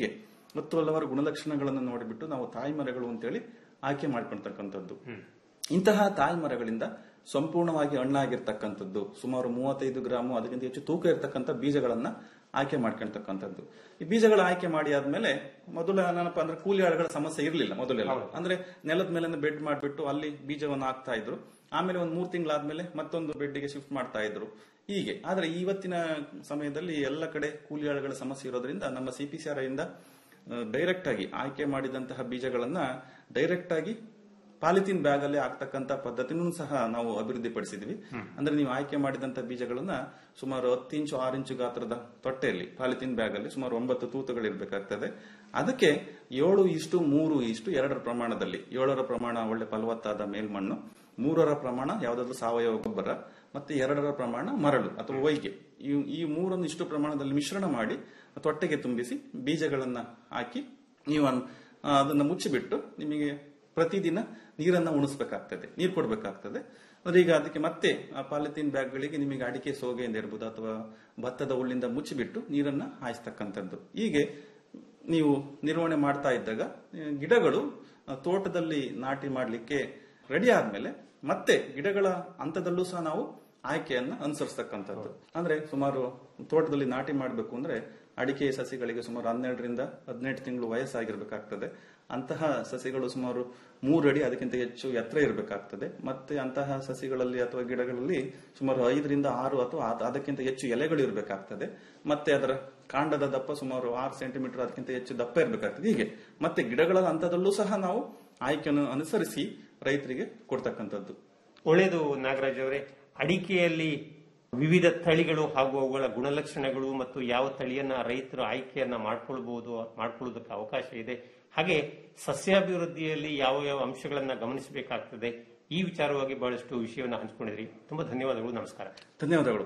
ಮತ್ತು ಹಲವಾರು ಗುಣಲಕ್ಷಣಗಳನ್ನು ನೋಡಿಬಿಟ್ಟು ನಾವು ತಾಯಿ ಮರಗಳು ಅಂತೇಳಿ ಆಯ್ಕೆ ಮಾಡ್ಕೊಳ್ತಕ್ಕಂಥದ್ದು ಇಂತಹ ತಾಯಿ ಮರಗಳಿಂದ ಸಂಪೂರ್ಣವಾಗಿ ಹಣ್ಣಾಗಿರ್ತಕ್ಕಂಥದ್ದು ಸುಮಾರು ಮೂವತ್ತೈದು ಗ್ರಾಮು ಅದಕ್ಕಿಂತ ಹೆಚ್ಚು ತೂಕ ಇರತಕ್ಕಂಥ ಬೀಜಗಳನ್ನ ಆಯ್ಕೆ ಮಾಡ್ಕೊಳ್ತಕ್ಕಂಥದ್ದು ಈ ಬೀಜಗಳ ಆಯ್ಕೆ ಮಾಡಿ ಆದ್ಮೇಲೆ ಮೊದಲು ಏನಪ್ಪ ಅಂದ್ರೆ ಕೂಲಿ ಆಳುಗಳ ಸಮಸ್ಯೆ ಇರಲಿಲ್ಲ ಮೊದಲೆಲ್ಲ ಅಂದ್ರೆ ನೆಲದ ಮೇಲೆ ಬೆಡ್ ಮಾಡಿಬಿಟ್ಟು ಅಲ್ಲಿ ಬೀಜವನ್ನು ಹಾಕ್ತಾ ಇದ್ರು ಆಮೇಲೆ ಒಂದು ಮೂರು ತಿಂಗಳಾದ್ಮೇಲೆ ಮತ್ತೊಂದು ಬೆಡ್ಗೆ ಶಿಫ್ಟ್ ಮಾಡ್ತಾ ಇದ್ರು ಹೀಗೆ ಆದ್ರೆ ಇವತ್ತಿನ ಸಮಯದಲ್ಲಿ ಎಲ್ಲ ಕಡೆ ಕೂಲಿ ಆಳುಗಳ ಸಮಸ್ಯೆ ಇರೋದ್ರಿಂದ ನಮ್ಮ ಸಿಪಿಸಿಆರ್ ಇಂದ ಡೈರೆಕ್ಟ್ ಆಗಿ ಆಯ್ಕೆ ಮಾಡಿದಂತಹ ಬೀಜಗಳನ್ನ ಡೈರೆಕ್ಟ್ ಆಗಿ ಪಾಲಿಥಿನ್ ಬ್ಯಾಗ್ ಅಲ್ಲಿ ಹಾಕ್ತಕ್ಕಂತ ಪದ್ಧತಿನೂ ಸಹ ನಾವು ಅಭಿವೃದ್ಧಿ ಪಡಿಸಿದ್ವಿ ಅಂದ್ರೆ ನೀವು ಆಯ್ಕೆ ಮಾಡಿದಂತ ಬೀಜಗಳನ್ನ ಸುಮಾರು ಹತ್ತು ಇಂಚು ಆರು ಇಂಚು ಗಾತ್ರದ ತೊಟ್ಟೆಯಲ್ಲಿ ಪಾಲಿಥಿನ್ ಬ್ಯಾಗ್ ಅಲ್ಲಿ ಸುಮಾರು ಒಂಬತ್ತು ತೂತುಗಳು ಇರಬೇಕಾಗ್ತದೆ ಅದಕ್ಕೆ ಏಳು ಇಷ್ಟು ಮೂರು ಇಷ್ಟು ಎರಡರ ಪ್ರಮಾಣದಲ್ಲಿ ಏಳರ ಪ್ರಮಾಣ ಒಳ್ಳೆ ಫಲವತ್ತಾದ ಮೇಲ್ಮಣ್ಣು ಮೂರರ ಪ್ರಮಾಣ ಯಾವುದಾದ್ರೂ ಸಾವಯವ ಗೊಬ್ಬರ ಮತ್ತೆ ಎರಡರ ಪ್ರಮಾಣ ಮರಳು ಅಥವಾ ಒಯ್ಗೆ ಈ ಈ ಮೂರನ್ನು ಇಷ್ಟು ಪ್ರಮಾಣದಲ್ಲಿ ಮಿಶ್ರಣ ಮಾಡಿ ತೊಟ್ಟೆಗೆ ತುಂಬಿಸಿ ಬೀಜಗಳನ್ನ ಹಾಕಿ ನೀವು ಅನ್- ಆ, ಅದನ್ನ ಮುಚ್ಚಿಬಿಟ್ಟು ನಿಮಗೆ ಪ್ರತಿದಿನ ನೀರನ್ನ ಉಣಿಸ್ಬೇಕಾಗ್ತದೆ ನೀರು ಕೊಡಬೇಕಾಗ್ತದೆ ಅಂದ್ರೆ ಈಗ ಅದಕ್ಕೆ ಮತ್ತೆ ಆ ಪಾಲಿಥೀನ್ ಬ್ಯಾಗ್ಗಳಿಗೆ ನಿಮಗೆ ಅಡಿಕೆ ಸೋಗೆಯಿಂದ ಇರ್ಬೋದು ಅಥವಾ ಭತ್ತದ ಹುಲ್ಲಿಂದ ಮುಚ್ಚಿಬಿಟ್ಟು ನೀರನ್ನ ಹಾಯಿಸ್ತಕ್ಕಂಥದ್ದು ಹೀಗೆ ನೀವು ನಿರ್ವಹಣೆ ಮಾಡ್ತಾ ಇದ್ದಾಗ ಆ, ಗಿಡಗಳು ಆ, ತೋಟದಲ್ಲಿ ನಾಟಿ ಮಾಡಲಿಕ್ಕೆ ರೆಡಿ ಆದ್ಮೇಲೆ ಮತ್ತೆ ಗಿಡಗಳ ಹಂತದಲ್ಲೂ ಸಹ ನಾವು ಆಯ್ಕೆಯನ್ನ ಅನುಸರಿಸ್ತಕ್ಕಂಥದ್ದು ಅಂದ್ರೆ ಸುಮಾರು ತೋಟದಲ್ಲಿ ನಾಟಿ ಮಾಡಬೇಕು ಅಂದ್ರೆ ಅಡಿಕೆ ಸಸಿಗಳಿಗೆ ಸುಮಾರು ಹನ್ನೆರಡರಿಂದ ಹದಿನೆಂಟು ತಿಂಗಳು ವಯಸ್ಸಾಗಿರ್ಬೇಕಾಗ್ತದೆ ಅಂತಹ ಸಸಿಗಳು ಸುಮಾರು ಮೂರಡಿ ಅದಕ್ಕಿಂತ ಹೆಚ್ಚು ಎತ್ತರ ಇರಬೇಕಾಗ್ತದೆ ಮತ್ತೆ ಅಂತಹ ಸಸಿಗಳಲ್ಲಿ ಅಥವಾ ಗಿಡಗಳಲ್ಲಿ ಸುಮಾರು ಐದರಿಂದ ಆರು ಅಥವಾ ಅದ್- ಅದಕ್ಕಿಂತ ಹೆಚ್ಚು ಎಲೆಗಳು ಇರಬೇಕಾಗ್ತದೆ ಮತ್ತೆ ಅದರ ಕಾಂಡದ ದಪ್ಪ ಸುಮಾರು ಆರು ಸೆಂಟಿಮೀಟರ್ ಅದಕ್ಕಿಂತ ಹೆಚ್ಚು ದಪ್ಪ ಇರಬೇಕಾಗ್ತದೆ ಹೀಗೆ ಮತ್ತೆ ಗಿಡಗಳ ಹಂತದಲ್ಲೂ ಸಹ ನಾವು ಆಯ್ಕೆಯನ್ನು ಅನುಸರಿಸಿ ರೈತರಿಗೆ ಕೊಡ್ತಕ್ಕಂಥದ್ದು ಒಳ್ಳೆಯದು ನಾಗರಾಜ್ ಅವರೇ ಅಡಿಕೆಯಲ್ಲಿ ವಿವಿಧ ತಳಿಗಳು ಹಾಗೂ ಅವುಗಳ ಗುಣಲಕ್ಷಣಗಳು ಮತ್ತು ಯಾವ ತಳಿಯನ್ನ ರೈತರು ಆಯ್ಕೆಯನ್ನ ಮಾಡ್ಕೊಳ್ಬಹುದು ಮಾಡ್ಕೊಳ್ಳೋದಕ್ಕೆ ಅವಕಾಶ ಇದೆ ಹಾಗೆ ಸಸ್ಯಾಭಿವೃದ್ಧಿಯಲ್ಲಿ ಯಾವ ಯಾವ ಅಂಶಗಳನ್ನ ಗಮನಿಸಬೇಕಾಗ್ತದೆ ಈ ವಿಚಾರವಾಗಿ ಬಹಳಷ್ಟು ವಿಷಯವನ್ನು ಹಂಚಿಕೊಂಡಿದ್ರಿ ತುಂಬಾ ಧನ್ಯವಾದಗಳು ನಮಸ್ಕಾರ ಧನ್ಯವಾದಗಳು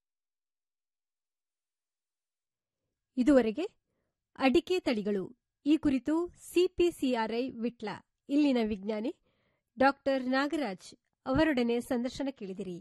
ಇದುವರೆಗೆ ಅಡಿಕೆ ತಳಿಗಳು ಈ ಕುರಿತು ಸಿಪಿಸಿಆರ್ಐ ವಿಟ್ಲ ಇಲ್ಲಿನ ವಿಜ್ಞಾನಿ ಡಾಕ್ಟರ್ ನಾಗರಾಜ್ ಅವರೊಡನೆ ಸಂದರ್ಶನ ಕೇಳಿದಿರಿ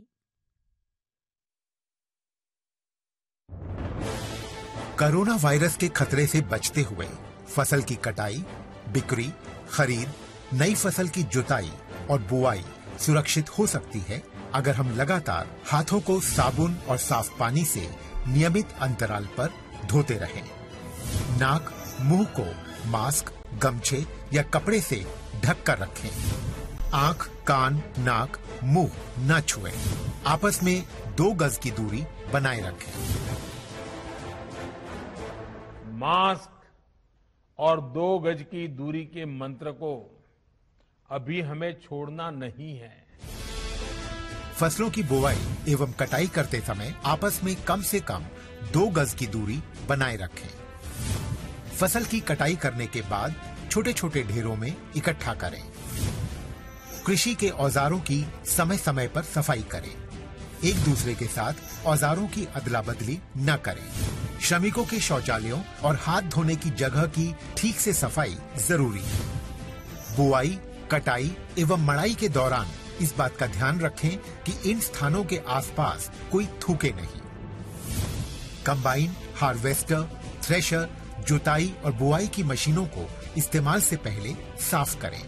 कोरोना वायरस के खतरे से बचते हुए फसल की कटाई बिक्री खरीद नई फसल की जुताई और बुआई सुरक्षित हो सकती है अगर हम लगातार हाथों को साबुन और साफ पानी से नियमित अंतराल पर धोते रहें। नाक मुंह को मास्क गमछे या कपड़े से ढक कर रखें आंख कान नाक मुंह न छुएं। आपस में दो गज की दूरी बनाए रखें मास्क और दो गज की दूरी के मंत्र को अभी हमें छोड़ना नहीं है फसलों की बुवाई एवं कटाई करते समय आपस में कम से कम दो गज की दूरी बनाए रखें फसल की कटाई करने के बाद छोटे छोटे ढेरों में इकट्ठा करें कृषि के औजारों की समय समय पर सफाई करें एक दूसरे के साथ औजारों की अदला बदली न करें श्रमिकों के शौचालयों और हाथ धोने की जगह की ठीक से सफाई जरूरी है बुआई कटाई एवं मड़ाई के दौरान इस बात का ध्यान रखें कि इन स्थानों के आसपास कोई थूके नहीं कंबाइन हार्वेस्टर थ्रेशर जुताई और बुआई की मशीनों को इस्तेमाल से पहले साफ करें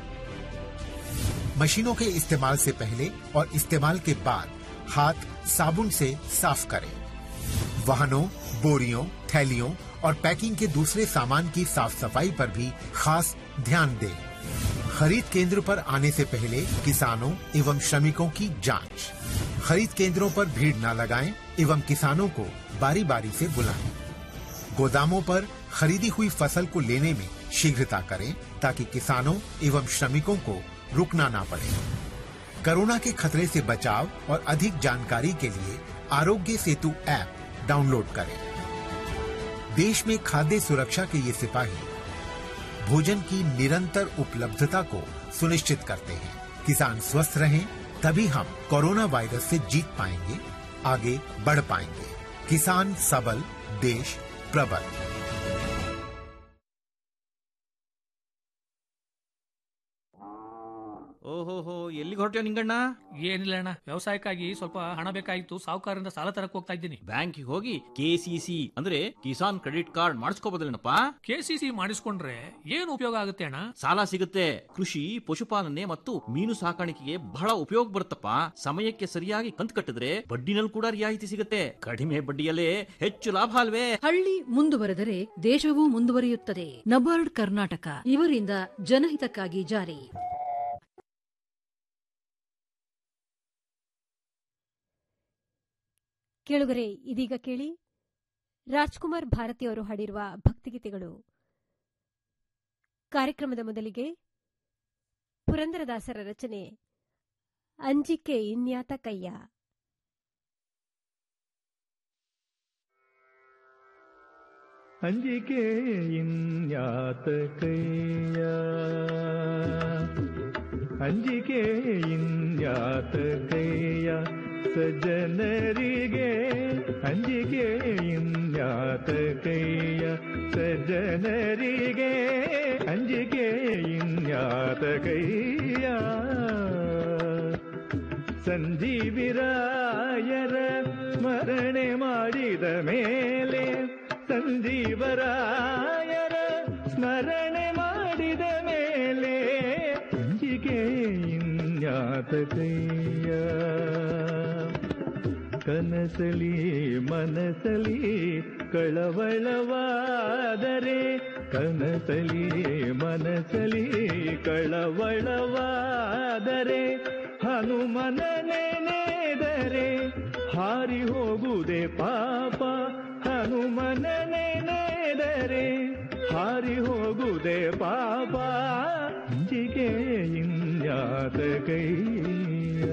मशीनों के इस्तेमाल से पहले और इस्तेमाल के बाद हाथ साबुन से साफ करें वाहनों बोरियों थैलियों और पैकिंग के दूसरे सामान की साफ सफाई पर भी खास ध्यान दें खरीद केंद्र पर आने से पहले किसानों एवं श्रमिकों की जांच खरीद केंद्रों पर भीड़ न लगाएं एवं किसानों को बारी बारी से बुलाएं गोदामों पर खरीदी हुई फसल को लेने में शीघ्रता करें ताकि किसानों एवं श्रमिकों को रुकना ना पड़े कोरोना के खतरे से बचाव और अधिक जानकारी के लिए आरोग्य सेतु ऐप डाउनलोड करें देश में खाद्य सुरक्षा के ये सिपाही भोजन की निरंतर उपलब्धता को सुनिश्चित करते हैं किसान स्वस्थ रहें तभी हम कोरोना वायरस से जीत पाएंगे आगे बढ़ पाएंगे किसान सबल देश प्रबल ಓಹೋಹೋ ಎಲ್ಲಿ ಎಲ್ಲಿಗೆ ಹೊರಟ್ಯೋ ನಿಂಗಣ್ಣ ಏನಿಲ್ಲ ಅಣ್ಣ ವ್ಯವಸಾಯಕ್ಕಾಗಿ ಸ್ವಲ್ಪ ಹಣ ಬೇಕಾಗಿತ್ತು ಸಾಹುಕಾರರಿಂದ ಸಾಲ ತರಕ್ ಹೋಗ್ತಾ ಇದ್ದೀನಿ ಬ್ಯಾಂಕಿಗೆ ಹೋಗಿ ಕೆಸಿಸಿ ಅಂದ್ರೆ ಕಿಸಾನ್ ಕ್ರೆಡಿಟ್ ಕಾರ್ಡ್ ಮಾಡಿಸ್ಕೋಬೋದಲ್ಲೇನಪ್ಪ ಕೆಸಿಸಿ ಮಾಡಿಸ್ಕೊಂಡ್ರೆ ಏನು ಉಪಯೋಗ ಆಗುತ್ತೆ ಅಣ್ಣ ಸಾಲ ಸಿಗುತ್ತೆ ಕೃಷಿ ಪಶುಪಾಲನೆ ಮತ್ತು ಮೀನು ಸಾಕಾಣಿಕೆಗೆ ಬಹಳ ಉಪಯೋಗ ಬರುತ್ತಪ್ಪ ಸಮಯಕ್ಕೆ ಸರಿಯಾಗಿ ಕಂತು ಕಟ್ಟಿದ್ರೆ ಬಡ್ಡಿನಲ್ಲಿ ಕೂಡ ರಿಯಾಯಿತಿ ಸಿಗುತ್ತೆ ಕಡಿಮೆ ಬಡ್ಡಿಯಲ್ಲೇ ಹೆಚ್ಚು ಲಾಭ ಅಲ್ವೇ ಹಳ್ಳಿ ಮುಂದುವರೆದರೆ ದೇಶವೂ ಮುಂದುವರಿಯುತ್ತದೆ ನಬಾರ್ಡ್ ಕರ್ನಾಟಕ ಇವರಿಂದ ಜನಹಿತಕ್ಕಾಗಿ ಜಾರಿ ಕೇಳುಗರೆ ಇದೀಗ ಕೇಳಿ ರಾಜ್ಕುಮಾರ್ ಭಾರತಿಯವರು ಹಾಡಿರುವ ಭಕ್ತಿಗೀತೆಗಳು ಕಾರ್ಯಕ್ರಮದ ಮೊದಲಿಗೆ ಪುರಂದರದಾಸರ ರಚನೆ ಅಂಜಿಕೆ ಇನ್ಯಾತ ಕಯ್ಯ ಅಂಜಿಕೆ ಇನ್ಯಾತಕಯ್ಯ ಅಂಜಿಕೆ ಇನ್ಯಾತಕಯ್ಯ ಸಜ್ಜನರಿಗೆ ಅಂಜಿಕೆ ಇನ್ಯಾತಕಯ್ಯ ಸಜ್ಜನರಿಗೆ ಅಂಜಿಕೆ ಇನ್ಯಾತಕಯ್ಯ ಸಂಜೀವಿರಾಯರ ಸ್ಮರಣೆ ಮಾಡಿದ ಮೇಲೆ ಸಂಜೀವರಾಯರ ಸ್ಮರಣೆ ಮಾಡಿದ ಮೇಲೆ ಅಂಜಿಕೆ ಇನ್ಯಾತಕಯ್ಯ ಕನಸಲಿ ಮನಸಲಿ ಕಳವಳವಾದರೆ ಕನಸಲಿ ಮನಸಲಿ ಕಳವಳವಾದರೆ ಹನುಮನ ನೆನೆದರೆ ಹಾರಿ ಹೋಗುವುದೇ ಪಾಪ ಹನುಮನ ನೆನೆದರೆ ಹಾರಿ ಹೋಗುವುದೇ ಪಾಪ ಅಂಜಿಕೆ ಇನ್ಯಾತಕಯ್ಯ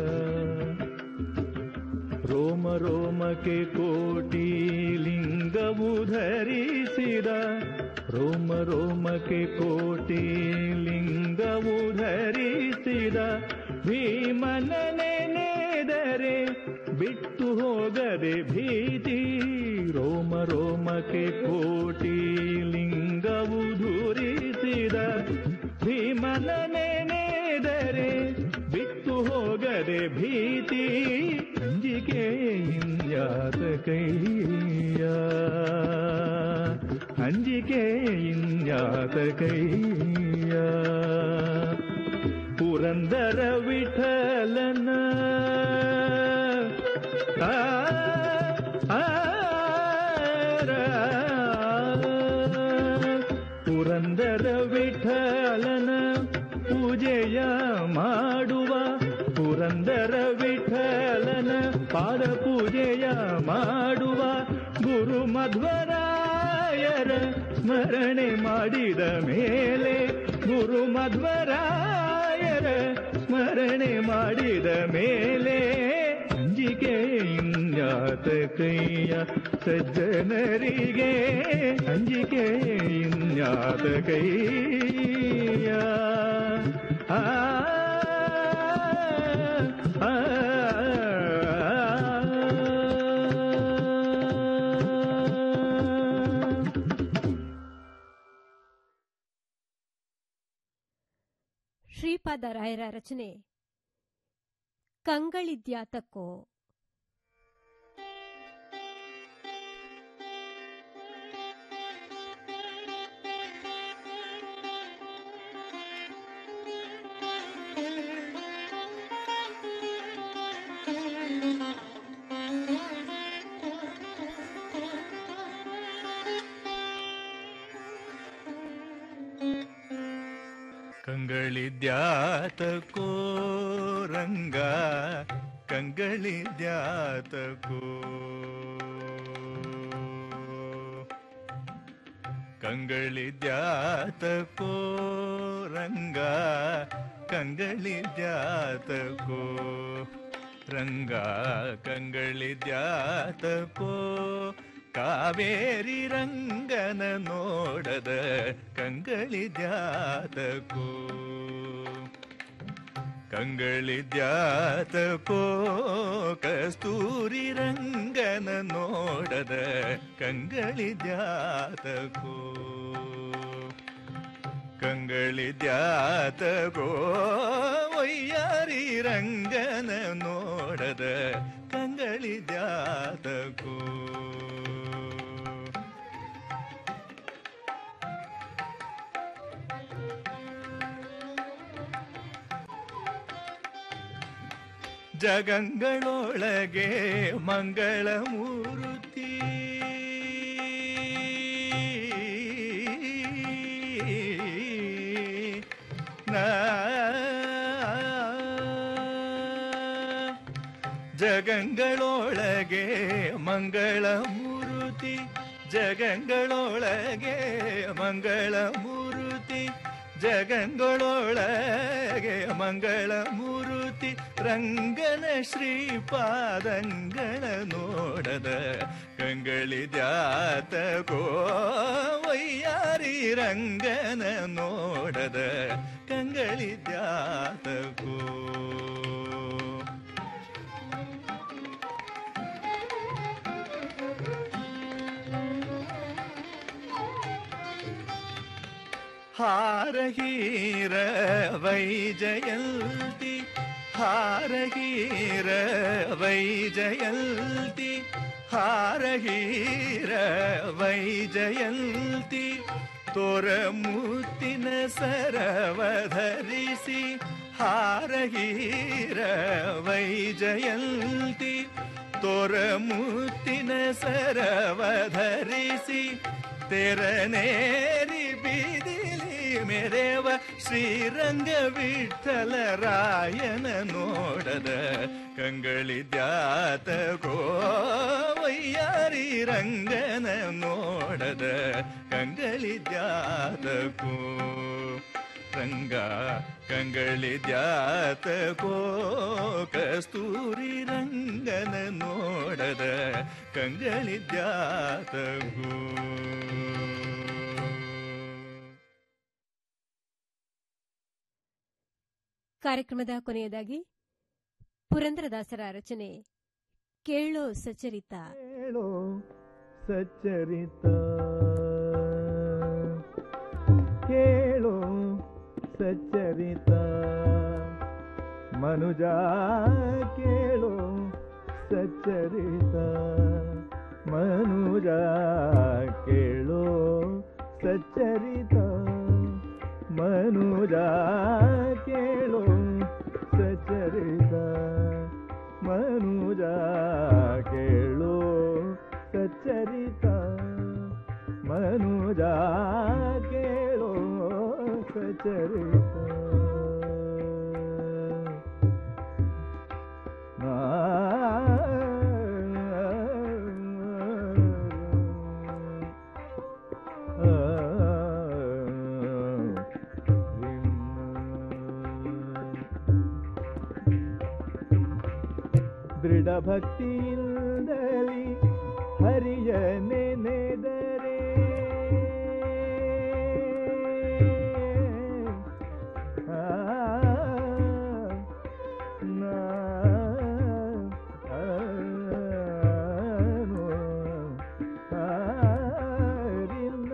ರೋಮ ರೋಮಕ್ಕೆ ಕೋಟಿ ಲಿಂಗವು ಧರಿಸಿದ ರೋಮ ರೋಮಕ್ಕೆ ಕೋಟಿ ಲಿಂಗವು ಧರಿಸಿದ ಭೀಮನ ನೆನೆದರೆ ಬಿಟ್ಟು ಹೋಗದೆ ಭೀತಿ ರೋಮ ರೋಮಕ್ಕೆ ಕೋಟಿ ಲಿಂಗವು ಧೂರಿಸಿದ ಭೀಮನ ನೆನೆದರೆ ಬಿಟ್ಟು ಹೋಗದೆ ಭೀತಿ ಅಂಜಿಕೆ ಇನ್ಯಾತಕಯ್ಯ ಅಂಜಿಕೆ ಇನ್ಯಾತಕಯ್ಯ ಪುರಂದರ ವಿಠಲನ ಆ, ಆ, ರ. ಪುರಂದರ ವಿಠಲನ ಪೂಜೆಯ ಮಾಡುವ ಪುರಂದರ ವಿಠಲನ ಪಾದ ಪೂಜೆಯ ಮಾಡುವ ಗುರು ಮಧ್ವರಾಯರ ಸ್ಮರಣೆ ಮಾಡಿದ ಮೇಲೆ ಗುರು ಮಧ್ವರಾಯರ ಸ್ಮರಣೆ ಮಾಡಿದ ಮೇಲೆ ಅಂಜಿಕೆ ಇನ್ಯಾತಕಯ್ಯ ಸಜ್ಜನರಿಗೆ ಅಂಜಿಕೆ ಇನ್ಯಾತಕಯ್ಯ ಆ ಆ, ಶ್ರೀಪಾದ ರಾಯರ ರಚನೆ ಕಂಗಳಿದ್ಯಾತಕ್ಕೋ ಕಂಗಳಿದ್ಯಾತಕೋ ರಂಗ ಕಂಗಳಿದ್ಯಾತಕೋ ಕಂಗಳಿದ್ಯಾತಕೋ ರಂಗ ಕಂಗಳಿದ್ಯಾತಕೋ ರಂಗ ಕಂಗಳಿದ್ಯಾತಕೋ ಕಾವೇರಿ ರಂಗನ ನೋಡದ ಕಂಗಳಿದ್ಯಾತಕೋ ಕಂಗಳಿದ್ಯಾತಕೋ ಕಸ್ತೂರಿ ರಂಗನ ನೋಡದ ಕಂಗಳಿದ್ಯಾತಕೋ ಕಂಗಳಿದ್ಯಾತಕೋ ವಯ್ಯಾರಿ ರಂಗನ ನೋಡದ ಕಂಗಳಿದ್ಯಾತಕೋ ಜಗಂಗಳೊಳಗೆ ಮಂಗಳ ಮೂರುತಿ ನಾ ಜಗಂಗಳೊಳಗೆ ಮಂಗಳ ಮೂರುತಿ ಜಗಂಗಳೊಳಗೆ ಮಂಗಳ ಮೂರುತಿ ಜಗಂಗಳೊಳಗೆ ಮಂಗಳ ಮೂರುತಿ ರಂಗನ ಶ್ರೀಪಾದಂಗಳ ನೋಡದ ಕಂಗಳಿದ್ಯಾತಕೋ ವಯ್ಯಾರಿ ರಂಗನ ನೋಡದ ಕಂಗಳಿದ್ಯಾತಕೋ ಹಾರಹೀರ ವೈಜಯಂತಿ ಹಾರಹೀರ ವೈಜಯಂತಿ ಹಾರಹೀರ ವೈಜಯಂತಿ ತೋರ ಮುತ್ತಿನ ಸರವಧರಿಸಿ ಹಾರಹೀರ ವೈಜಯಂತಿ ತೋರ ಮುತ್ತಿನ ಸರವಧರಿಸಿ ತೆರನೇರಿ ಬೀದಿಲಿ ಮೆರೆವ ಶ್ರೀರಂಗ ವಿಠಲ ರಾಯನ ನೋಡದ ಕಂಗಳಿದ್ಯಾತಕೋ ವಯ್ಯಾರಿ ರಂಗನ ನೋಡದ ಕಂಗಳಿದ್ಯಾತಕೋ ರಂಗ ಕಂಗಳಿದ್ಯಾತಕೋ ಕಸ್ತೂರಿ ರಂಗನ ನೋಡದ ಕಂಗಳಿದ್ಯಾತಕೋ ಕಾರ್ಯಕ್ರಮದ ಕೊನೆಯದಾಗಿ ಪುರಂದರದಾಸರ ರಚನೆ ಕೇಳೋ ಸಚರಿತ ಕೇಳೋ ಸಚ್ಚರಿತ ಕೇಳೋ ಸಚ್ಚರಿತ ಮನುಜ ಕೇಳೋ ಸಚ್ಚರಿತ ಮನುಜ ಕೇಳೋ ಸಚ್ಚರಿತ ಮನುಜ ಕೇಳೋ ಸಚ್ಚರಿತ ಮನುಜ ಕೇಳೋ ಸಚ್ಚರಿತ ಮನುಜ ಕೇಳೋ ಸಚ್ಚರಿತ ದೃಢ ಭಕ್ತಿಯಿಂದಲಿ ಹರಿಯ ನೆನೆದರೆ ಆ, ನಾ, ಆ, ನೋ, ಆ, ರಿನ.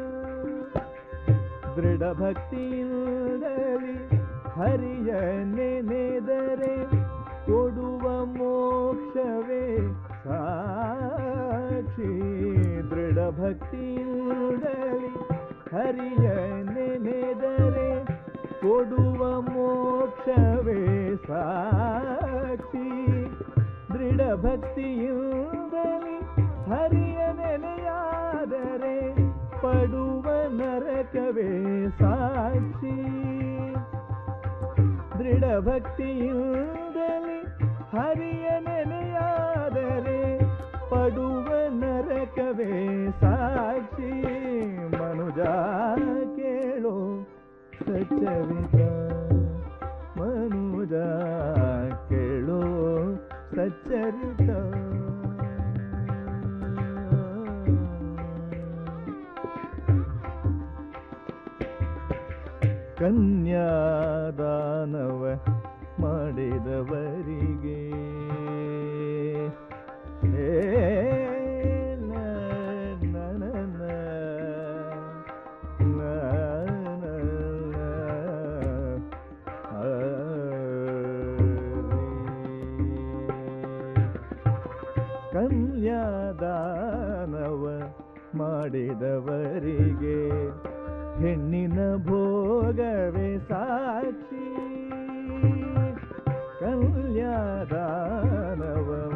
ದೃಢ ಭಕ್ತಿಯಿಂದಲಿ ಹರಿಯ ನೆನೆದರೆ ಕೊಡುವ ಮೋಕ್ಷವೇ ಸಾಕ್ಷಿ ದೃಢ ಭಕ್ತಿಯಿಂದಲಿ ಹರಿಯ ನೆನೆದರೆ ಕೊಡುವ ಮೋಕ್ಷವೇ ಸಾಕ್ಷಿ ದೃಢ ಭಕ್ತಿಯಿಂದಲಿ ಹರಿಯ ನೆನೆಯಾದರೆ ಪಡುವ ನರಕವೇ ಸಾಕ್ಷಿ ದೃಢ ಭಕ್ತಿಯಿಂದಲಿ ಹರಿಯ ನೆನೆಯಾದರೆ ಪಡುವ ನರಕವೇ ಸಾಕ್ಷಿ ಮನುಜ ಕೇಳೋ ಸಚ್ಚರಿತ ಮನುಜ ಕೇಳೋ ಸಚ್ಚರಿತ ಕನ್ಯಾದಾನವ ಮಾಡಿದವರಿಗೆ ಏ ನ, ನ, ನ, ನ, ನ, ನ, ನ, ಆ, ಕನ್ಯಾದಾನವ ಮಾಡಿದವರಿಗೆ ಹೆಣ್ಣಿನ ಭೋಗವೇ ಸಾಕ್ಷಿ ಕನ್ಯಾದಾನವ